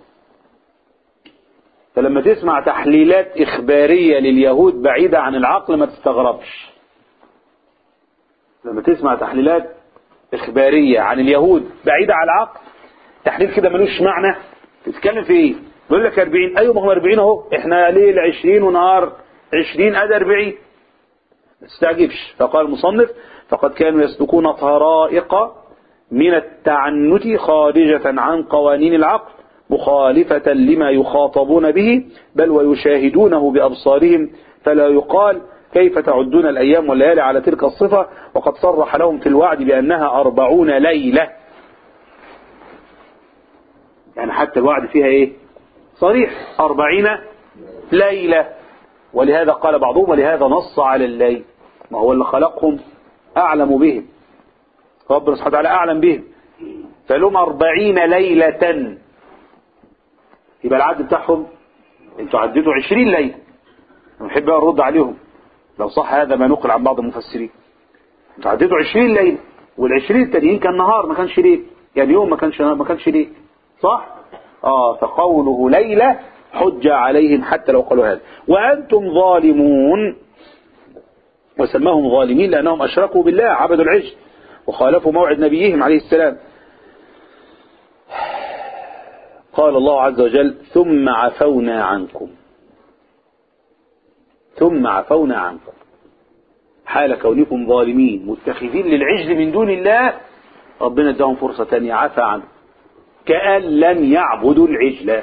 S4: فلما تسمع تحليلات إخبارية لليهود بعيدة عن العقل ما تستغربش لما تسمع تحليلات إخبارية عن اليهود بعيدة عن العقل تحليل كده ملوش معنى تتكلم في ايه بيقول لك 40 ايوه ما هم 40 اهو احنا ليل 20 ونهار 20 ادي 40 ما تستعجبش فقال المصنف فقد كانوا يسلكون طرائق من التعنت خارجة عن قوانين العقل مخالفة لما يخاطبون به بل ويشاهدونه بأبصارهم فلا يقال كيف تعدون الأيام والليالي على تلك الصفة وقد صرح لهم في الوعد بأنها أربعون ليلة يعني حتى الوعد فيها ايه صريح أربعين ليلة ولهذا قال بعضهم ولهذا نص على الليل ما هو اللي خلقهم أعلم بهم ربنا سبحانه وتعالى أعلم بهم فلهم أربعين ليلة يبقى العد بتاعهم انتوا عديتوا عشرين ليلة نحب نرد عليهم لو صح هذا ما نقل عن بعض المفسرين انتوا عديتوا عشرين ليلة والعشرين التانيين كان نهار ما كانش ليل يعني يوم ما كانش ما كانش ليل صح اه فقوله ليلة حجة عليهم حتى لو قالوا هذا وأنتم ظالمون وسماهم ظالمين لأنهم أشركوا بالله عبدوا العجل وخالفوا موعد نبيهم عليه السلام قال الله عز وجل ثم عفونا عنكم ثم عفونا عنكم حال كونكم ظالمين متخذين للعجل من دون الله ربنا اداهم فرصة تانية عفى عنهم كأن لم يعبدوا العجل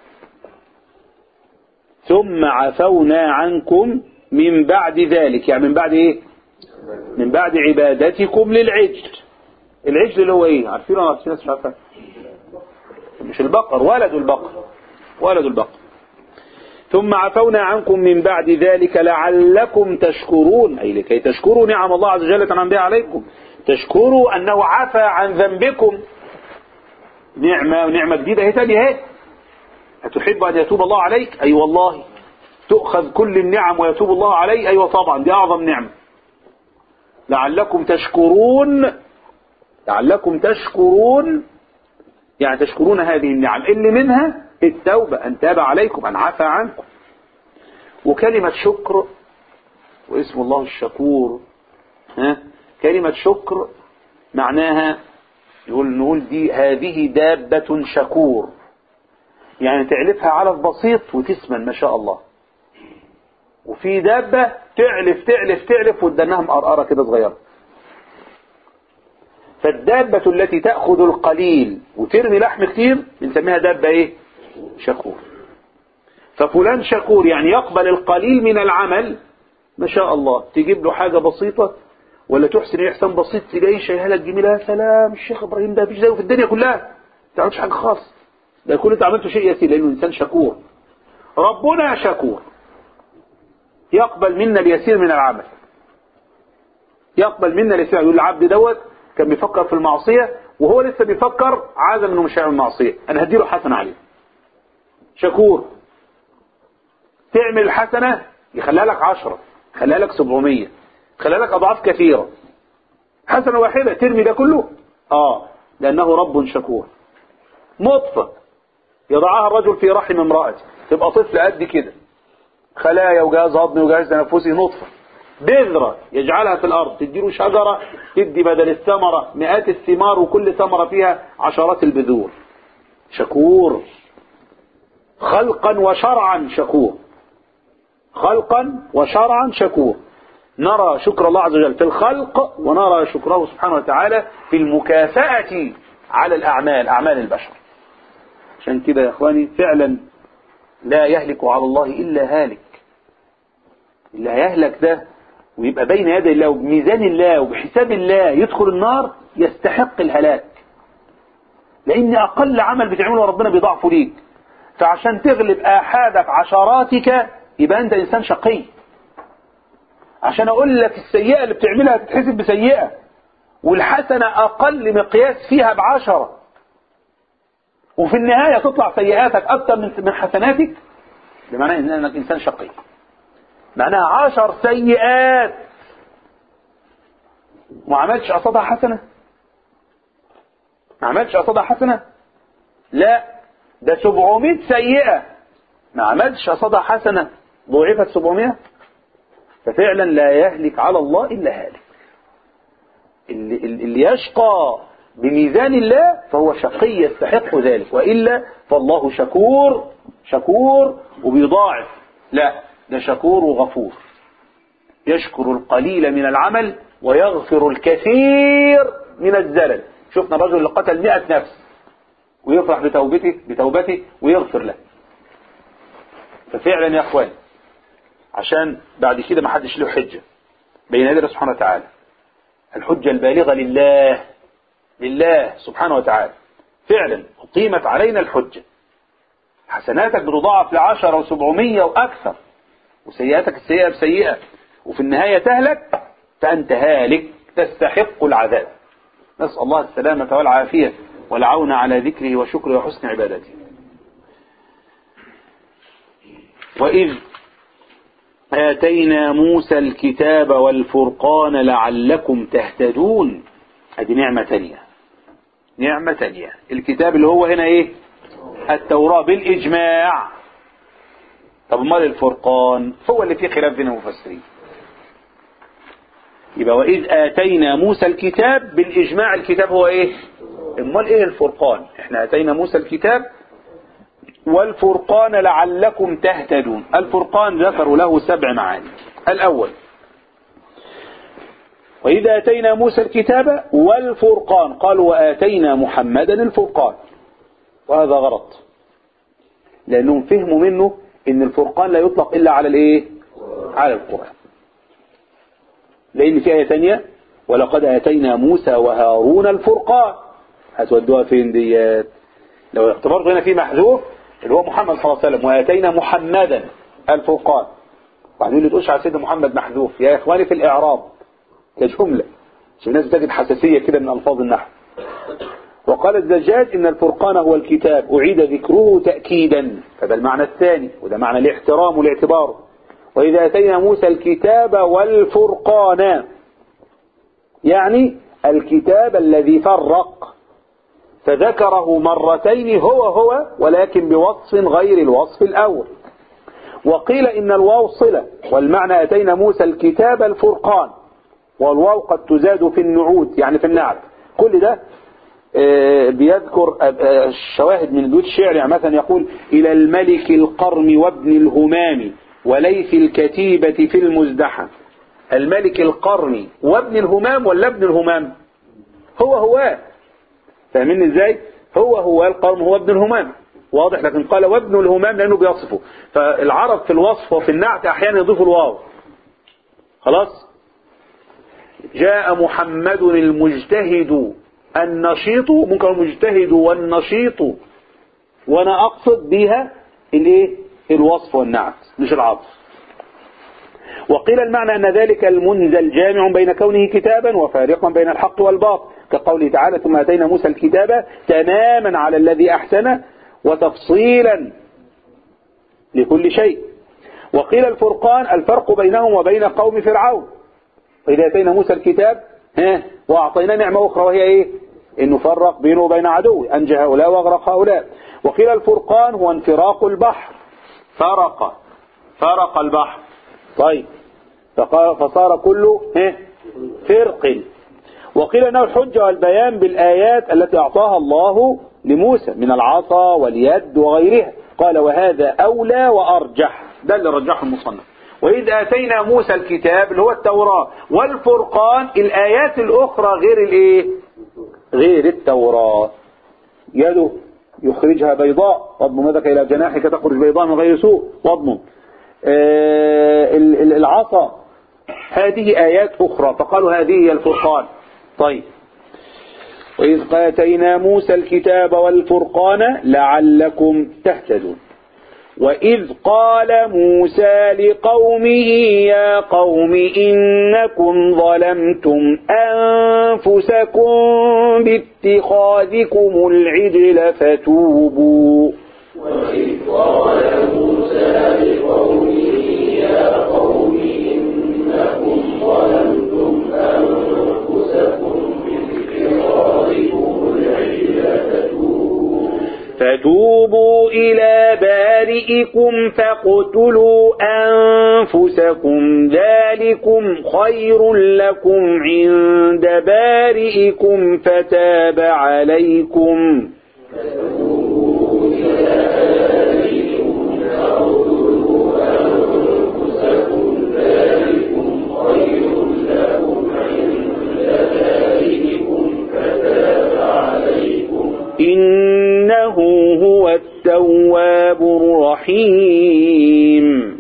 S4: ثم عفونا عنكم من بعد ذلك يعني من بعد ايه من بعد عبادتكم للعجل العجل اللي هو ايه عارفين ولا عارفين مش عارفين مش البقر ولد البقر ولد البقر ثم عفونا عنكم من بعد ذلك لعلكم تشكرون أي لكي تشكروا نعم الله عز وجل تنعم بها عليكم تشكروا أنه عفى عن ذنبكم نعمة ونعمة جديدة هي تانية اهي أتحب أن يتوب الله عليك أي أيوة والله تؤخذ كل النعم ويتوب الله عليه أيوة أيوة طبعا دي أعظم نعمة لعلكم تشكرون لعلكم تشكرون يعني تشكرون هذه النعم اللي منها التوبة أن تاب عليكم أن عفى عنكم وكلمة شكر واسم الله الشكور ها كلمة شكر معناها نقول نقول دي هذه دابة شكور يعني تعلفها علف بسيط وتسمن ما شاء الله وفي دابة تعلف تعلف تعلف ودناها مقرقرة كده صغيرة فالدابة التي تأخذ القليل وترمي لحم كتير بنسميها دابة ايه شكور ففلان شكور يعني يقبل القليل من العمل ما شاء الله تجيب له حاجة بسيطة ولا تحسن إحسان بسيط تلاقيه شايلها لك جميلة يا سلام الشيخ إبراهيم ده مفيش زيه في الدنيا كلها ما تعملش حاجة خاص ده كل انت عملته شيء يسير لأنه إنسان شكور ربنا شكور يقبل منا اليسير من العمل يقبل منا اليسير يقول العبد دوت كان بيفكر في المعصية وهو لسه بيفكر عازم انه مش هيعمل معصية انا هديله حسنة عليه شكور تعمل الحسنة يخليها لك عشرة يخليها لك سبعمية يخليها لك اضعاف كثيرة حسنة واحدة ترمي ده كله اه لانه رب شكور نطفة يضعها الرجل في رحم امرأته تبقى طفل قد كده خلايا وجهاز هضمي وجهاز تنفسي نطفة بذرة يجعلها في الأرض تديله شجرة تدي بدل الثمرة مئات الثمار وكل ثمرة فيها عشرات البذور شكور خلقا وشرعا شكور خلقا وشرعا شكور نرى شكر الله عز وجل في الخلق ونرى شكره سبحانه وتعالى في المكافأة على الأعمال أعمال البشر عشان كده يا إخواني فعلا لا يهلك على الله إلا هالك اللي هيهلك ده ويبقى بين يدي الله وبميزان الله وبحساب الله يدخل النار يستحق الهلاك لان اقل عمل بتعمله ربنا بيضاعفه ليك فعشان تغلب احادك عشراتك يبقى انت انسان شقي عشان اقول لك السيئة اللي بتعملها تتحسب بسيئة والحسنة اقل مقياس فيها بعشرة وفي النهاية تطلع سيئاتك اكتر من من حسناتك ده معناه انك انسان شقي معناها عشر سيئات وما عملتش قصادها حسنة ما عملتش قصادها حسنة لا ده 700 سيئة ما عملتش قصادها حسنة ضعفت 700 ففعلا لا يهلك على الله إلا هالك اللي, اللي يشقى بميزان الله فهو شقي يستحق ذلك وإلا فالله شكور شكور وبيضاعف لا ده شكور وغفور يشكر القليل من العمل ويغفر الكثير من الزلل شفنا الرجل اللي قتل مئة نفس ويفرح بتوبته بتوبته ويغفر له ففعلا يا اخوان عشان بعد كده ما حدش له حجة بين يدي سبحانه وتعالى الحجة البالغة لله لله سبحانه وتعالى فعلا أقيمت علينا الحجة حسناتك بتضاعف لعشرة وسبعمية وأكثر وسيئاتك السيئة بسيئة وفي النهاية تهلك فأنت هالك تستحق العذاب نسأل الله السلامة والعافية والعون على ذكره وشكره وحسن عبادته وإذ آتينا موسى الكتاب والفرقان لعلكم تهتدون هذه نعمة تانية نعمة تانية الكتاب اللي هو هنا ايه التوراة بالإجماع طب امال الفرقان هو اللي فيه خلاف بين المفسرين يبقى وإذ آتينا موسى الكتاب بالإجماع الكتاب هو إيه امال إيه الفرقان إحنا آتينا موسى الكتاب والفرقان لعلكم تهتدون الفرقان ذكروا له سبع معاني الأول وإذا آتينا موسى الكتاب والفرقان قالوا وآتينا محمدا الفرقان وهذا غلط لأنهم فهموا منه إن الفرقان لا يطلق إلا على الإيه على القرآن لأن في آية ثانية ولقد آتينا موسى وهارون الفرقان هتودوها فين ديات لو اعتبرت هنا في محذوف اللي هو محمد صلى الله عليه وسلم وآتينا محمدا الفرقان وبعدين اللي تقولش على سيدنا محمد محذوف يا إخواني في الإعراب كجملة عشان الناس بتجد حساسية كده من ألفاظ النحو وقال الزجاج إن الفرقان هو الكتاب أعيد ذكره تأكيدا فده المعنى الثاني وده معنى الاحترام والاعتبار وإذا أتينا موسى الكتاب والفرقان يعني الكتاب الذي فرق فذكره مرتين هو هو ولكن بوصف غير الوصف الأول وقيل إن الواو صلة والمعنى أتينا موسى الكتاب الفرقان والواو قد تزاد في النعود يعني في النعت كل ده بيذكر الشواهد من بيوت الشعر يعني مثلا يقول إلى الملك القرم وابن الهمام وليث الكتيبة في المزدحم الملك القرني وابن الهمام ولا ابن الهمام هو هو فاهمين ازاي هو هو القرن هو ابن الهمام واضح لكن قال وابن الهمام لانه بيصفه فالعرب في الوصف وفي النعت احيانا يضيفوا الواو خلاص جاء محمد المجتهد النشيط ممكن المجتهد والنشيط وانا اقصد بها الايه الوصف والنعت مش العطف وقيل المعنى أن ذلك المنزل جامع بين كونه كتابا وفارقا بين الحق والباطل كقوله تعالى ثم أتينا موسى الكتاب تماما على الذي أحسن وتفصيلا لكل شيء وقيل الفرقان الفرق بينهم وبين قوم فرعون وإذا أتينا موسى الكتاب ها وأعطينا نعمة أخرى وهي إيه إنه فرق بينه وبين عدوه أنجى هؤلاء وأغرق هؤلاء وقيل الفرقان هو انفراق البحر فرق فرق البحر طيب فصار كله فرق وقيل انه الحجة والبيان بالآيات التي أعطاها الله لموسى من العصا واليد وغيرها قال وهذا أولى وأرجح ده اللي رجحه المصنف وإذ آتينا موسى الكتاب اللي هو التوراة والفرقان الآيات الأخرى غير الإيه غير التوراة يده يخرجها بيضاء واضمم يدك إلى جناحك تخرج بيضاء من غير سوء واضمم آه، ال- ال- العصا هذه آيات أخرى فقالوا هذه هي الفرقان طيب وإذ آتينا موسى الكتاب والفرقان لعلكم تهتدون وإذ قال موسى لقومه يا قوم إنكم ظلمتم أنفسكم باتخاذكم العجل فتوبوا
S1: وإذ قال موسى لقومه يا قوم إنكم ظلمتم أنفسكم باتخاذكم العجل فتوبوا
S4: فتوبوا إلى بارئكم فاقتلوا أنفسكم ذلكم خير لكم عند بارئكم فتاب عليكم إنه هو التواب الرحيم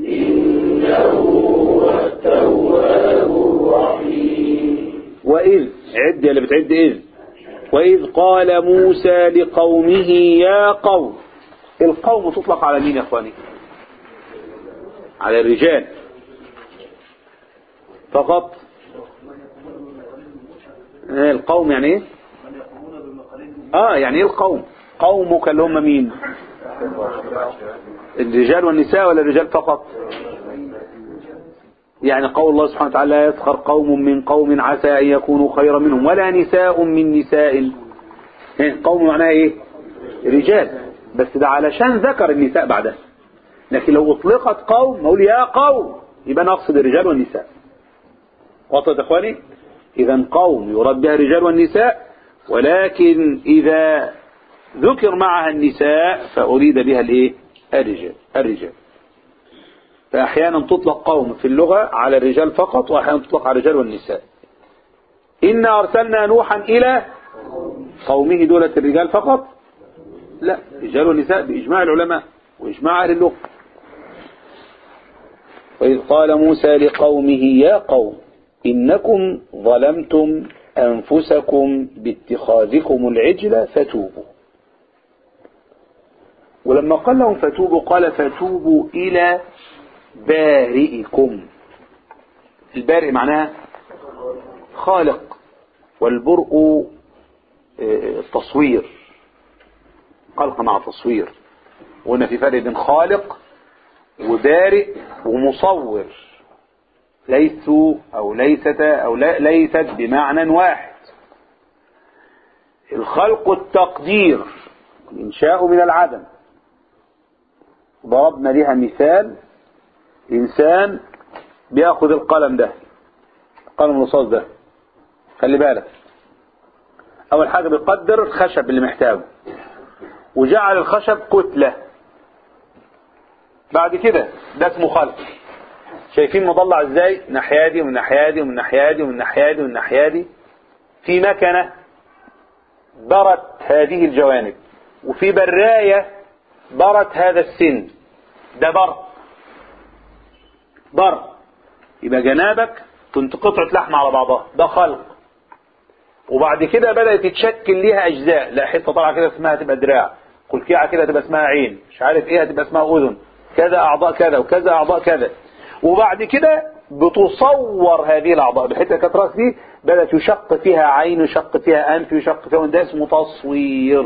S4: وإذ عد يا اللي بتعد إذ وإذ قال موسى لقومه يا قوم القوم تطلق على مين يا أخواني على الرجال فقط آه، القوم يعني ايه اه يعني ايه القوم قومك اللي هم مين الرجال والنساء ولا الرجال فقط يعني قول الله سبحانه وتعالى لا يسخر قوم من قوم عسى أن يكونوا خيرا منهم ولا نساء من نساء إيه، قوم معناها ايه رجال بس ده علشان ذكر النساء بعدها لكن لو اطلقت قوم نقول يا قوم يبقى نقصد الرجال والنساء وصلت يا اخواني اذا قوم يراد بها الرجال والنساء ولكن اذا ذكر معها النساء فاريد بها الايه الرجال الرجال فاحيانا تطلق قوم في اللغة على الرجال فقط واحيانا تطلق على الرجال والنساء إنا أرسلنا نوحا إلى قومه دولة الرجال فقط لا رجال ونساء بإجماع العلماء وإجماع أهل اللغة وإذ قال موسى لقومه يا قوم إنكم ظلمتم أنفسكم باتخاذكم العجل فتوبوا ولما قال لهم فتوبوا قال فتوبوا إلى بارئكم البارئ معناها خالق والبرء آه، تصوير خلق مع تصوير وهنا في فرق بين خالق وبارئ ومصور ليسوا أو ليست أو لا- ليست بمعنى واحد الخلق التقدير الإنشاء من العدم ضربنا لها مثال إنسان بياخد القلم ده القلم الرصاص ده خلي بالك أول حاجة بيقدر الخشب اللي محتاجه وجعل الخشب كتلة بعد كده ده اسمه خلق شايفين مضلع ازاي ناحية دي ومن ناحية دي ومن ناحية دي ومن ناحية دي ومن ناحية دي في مكنة برت هذه الجوانب وفي براية برت هذا السن ده بر بر يبقى جنابك كنت قطعة لحم على بعضها ده خلق وبعد كده بدأت تتشكل ليها أجزاء لا حتة طالعة كده اسمها تبقى دراع كلكيعة كده تبقى اسمها عين مش عارف ايه هتبقى اسمها أذن كذا أعضاء كذا وكذا أعضاء كذا وبعد كده بتصور هذه الأعضاء بحيث كانت راس دي بدأت يشق فيها عين يشق فيها أنف يشق فيها ده اسمه تصوير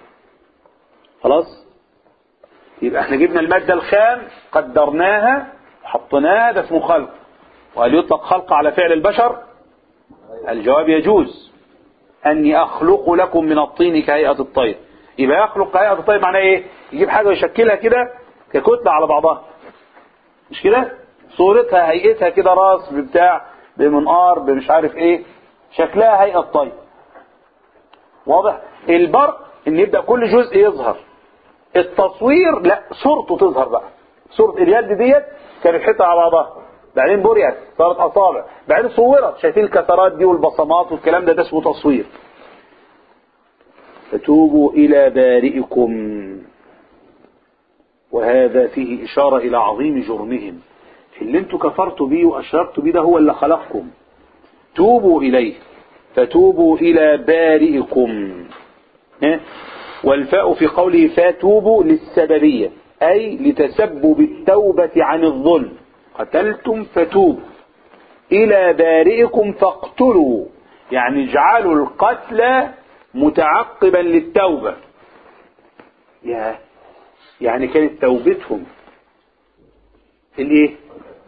S4: خلاص يبقى احنا جبنا المادة الخام قدرناها وحطيناها ده اسمه خلق وهل يطلق خلق على فعل البشر الجواب يجوز أني أخلق لكم من الطين كهيئة الطير يبقى يخلق كهيئة الطير معناه إيه يجيب حاجة ويشكلها كده ككتلة على بعضها مش كده صورتها هيئتها كده راس بتاع بمنقار بمش عارف ايه شكلها هيئة طير واضح البرق ان يبدأ كل جزء يظهر التصوير لا صورته تظهر بقى صورة اليد ديت كانت حتة على بعضها بعدين بريت صارت أصابع بعدين صورت شايفين الكسرات دي والبصمات والكلام ده ده اسمه تصوير فتوبوا إلى بارئكم وهذا فيه إشارة إلى عظيم جرمهم اللي انتوا كفرتوا بيه وأشركتوا بيه ده هو اللي خلقكم توبوا إليه فتوبوا إلى بارئكم ها؟ والفاء في قوله فتوبوا للسببية أي لتسبب التوبة عن الظلم قتلتم فتوبوا إلى بارئكم فاقتلوا يعني اجعلوا القتل متعقبا للتوبة يا يعني كانت توبتهم الايه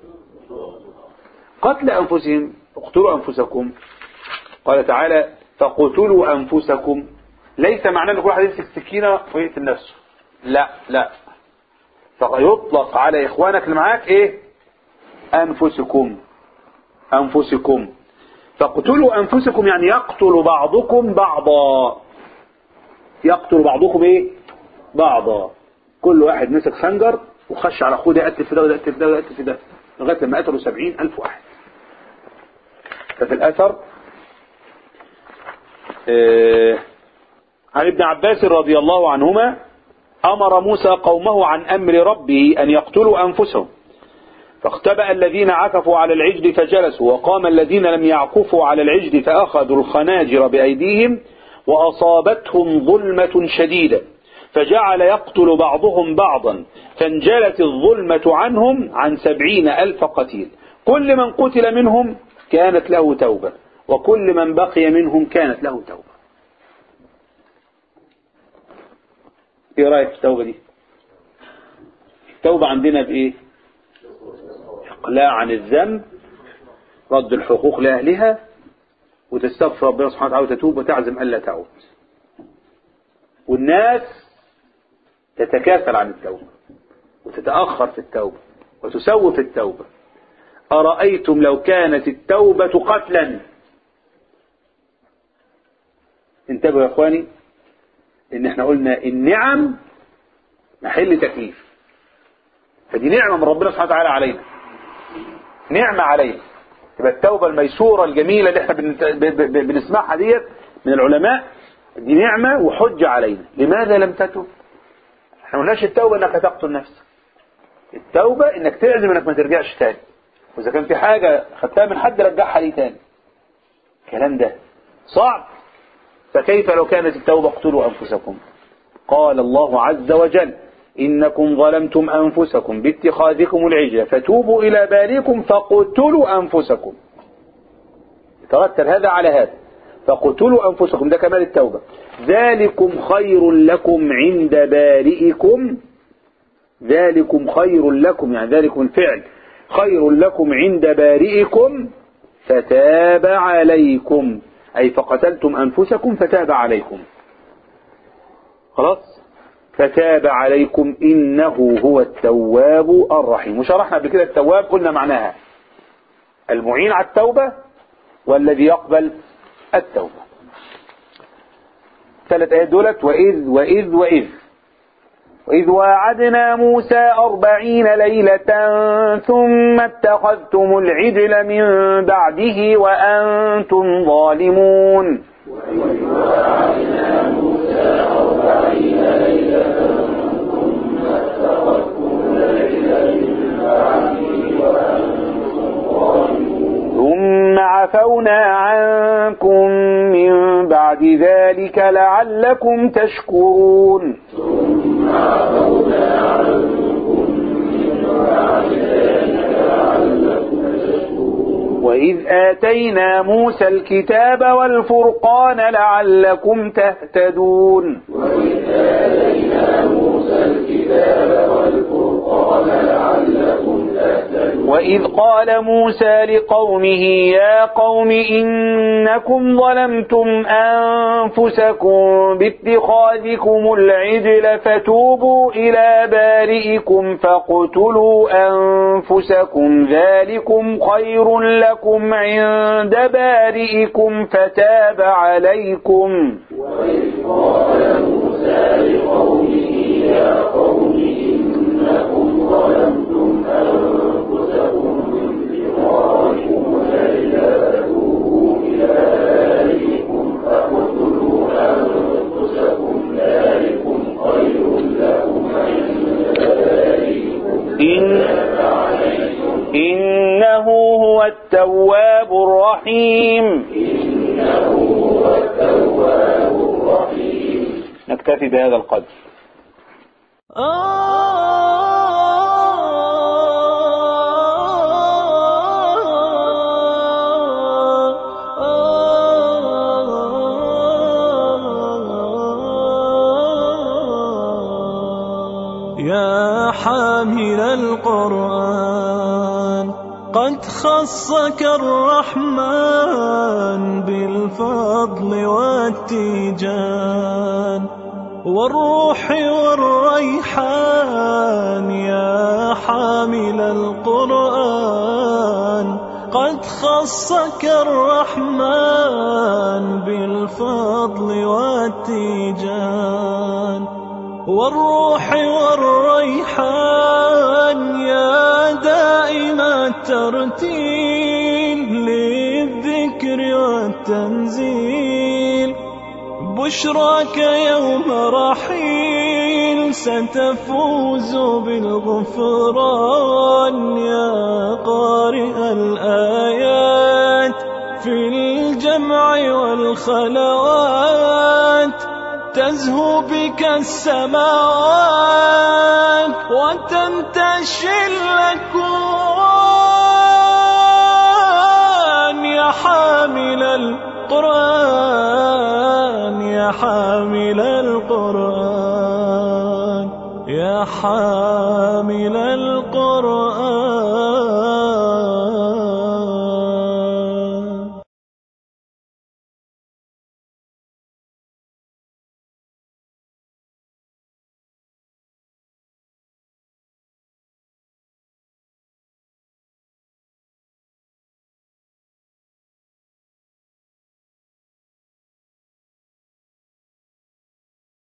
S4: قتل انفسهم اقتلوا انفسكم قال تعالى فقتلوا انفسكم ليس معناه ان كل واحد يمسك سكينه ويقتل نفسه لا لا فيطلق على اخوانك اللي معاك ايه انفسكم انفسكم فاقتلوا انفسكم يعني يقتل بعضكم بعضا يقتل بعضكم ايه بعضا كل واحد مسك خنجر وخش على اخوه ده يقتل في ده وده يقتل في ده وده يقتل في ده لغايه لما قتلوا سبعين الف واحد ففي الاثر آه عن ابن عباس رضي الله عنهما امر موسى قومه عن امر ربه ان يقتلوا انفسهم فاختبأ الذين عكفوا على العجل فجلسوا وقام الذين لم يعكفوا على العجل فأخذوا الخناجر بأيديهم وأصابتهم ظلمة شديدة فجعل يقتل بعضهم بعضا فانجلت الظلمة عنهم عن سبعين ألف قتيل كل من قتل منهم كانت له توبة وكل من بقي منهم كانت له توبة ايه رأيك في التوبة دي التوبة عندنا بإيه إقلاع عن الذنب رد الحقوق لأهلها وتستغفر ربنا سبحانه وتعالى وتتوب وتعزم ألا تعود والناس تتكاسل عن التوبة وتتأخر في التوبة وتسوي في التوبة أرأيتم لو كانت التوبة قتلا انتبهوا يا اخواني ان احنا قلنا النعم محل تكليف فدي نعمة من ربنا سبحانه وتعالى علينا نعمة علينا تبقى التوبة الميسورة الجميلة اللي احنا بنت- ب- ب- بنسمعها ديت من العلماء دي نعمة وحجة علينا لماذا لم تتب احنا ما قلناش التوبة انك هتقتل نفسك التوبة انك تعزم انك ما ترجعش تاني واذا كان في حاجة خدتها من حد رجعها ليه تاني الكلام ده صعب فكيف لو كانت التوبة اقتلوا انفسكم قال الله عز وجل إنكم ظلمتم أنفسكم باتخاذكم العجل فتوبوا إلى باريكم فقتلوا أنفسكم يترتب هذا على هذا فقتلوا أنفسكم ده كمال التوبة ذلكم خير لكم عند بارئكم ذلكم خير لكم يعني ذلكم الفعل خير لكم عند بارئكم فتاب عليكم أي فقتلتم أنفسكم فتاب عليكم خلاص فتاب عليكم إنه هو التواب الرحيم وشرحنا قبل كده التواب قلنا معناها المعين على التوبة والذي يقبل التوبة ثلاث آيات دولت وإذ وإذ وإذ وإذ واعدنا موسى أربعين ليلة ثم اتخذتم العجل من بعده وأنتم ظالمون ثم عفونا عنكم من بعد ذلك لعلكم تشكرون وإذ آتينا موسى الكتاب والفرقان لعلكم تهتدون وإذ قال موسى لقومه يا قوم إنكم ظلمتم أنفسكم باتخاذكم العجل فتوبوا إلى بارئكم فاقتلوا أنفسكم ذلكم خير لكم عند بارئكم فتاب عليكم التواب الرحيم
S1: إنه هو التواب الرحيم
S4: نكتفي بهذا القدر
S8: يا حامل القرآن قد خصك الرحمن بالفضل والتيجان والروح والريحان يا حامل القرآن قد خصك الرحمن بالفضل والتيجان والروح والريحان يا دائم الترتيل للذكر والتنزيل بشراك يوم رحيل ستفوز بالغفران يا قارئ الآيات في الجمع والخلوات تزهو بك السماوات وتنتشي الأكوان يا حامل القرآن يا حامل القرآن يا حامل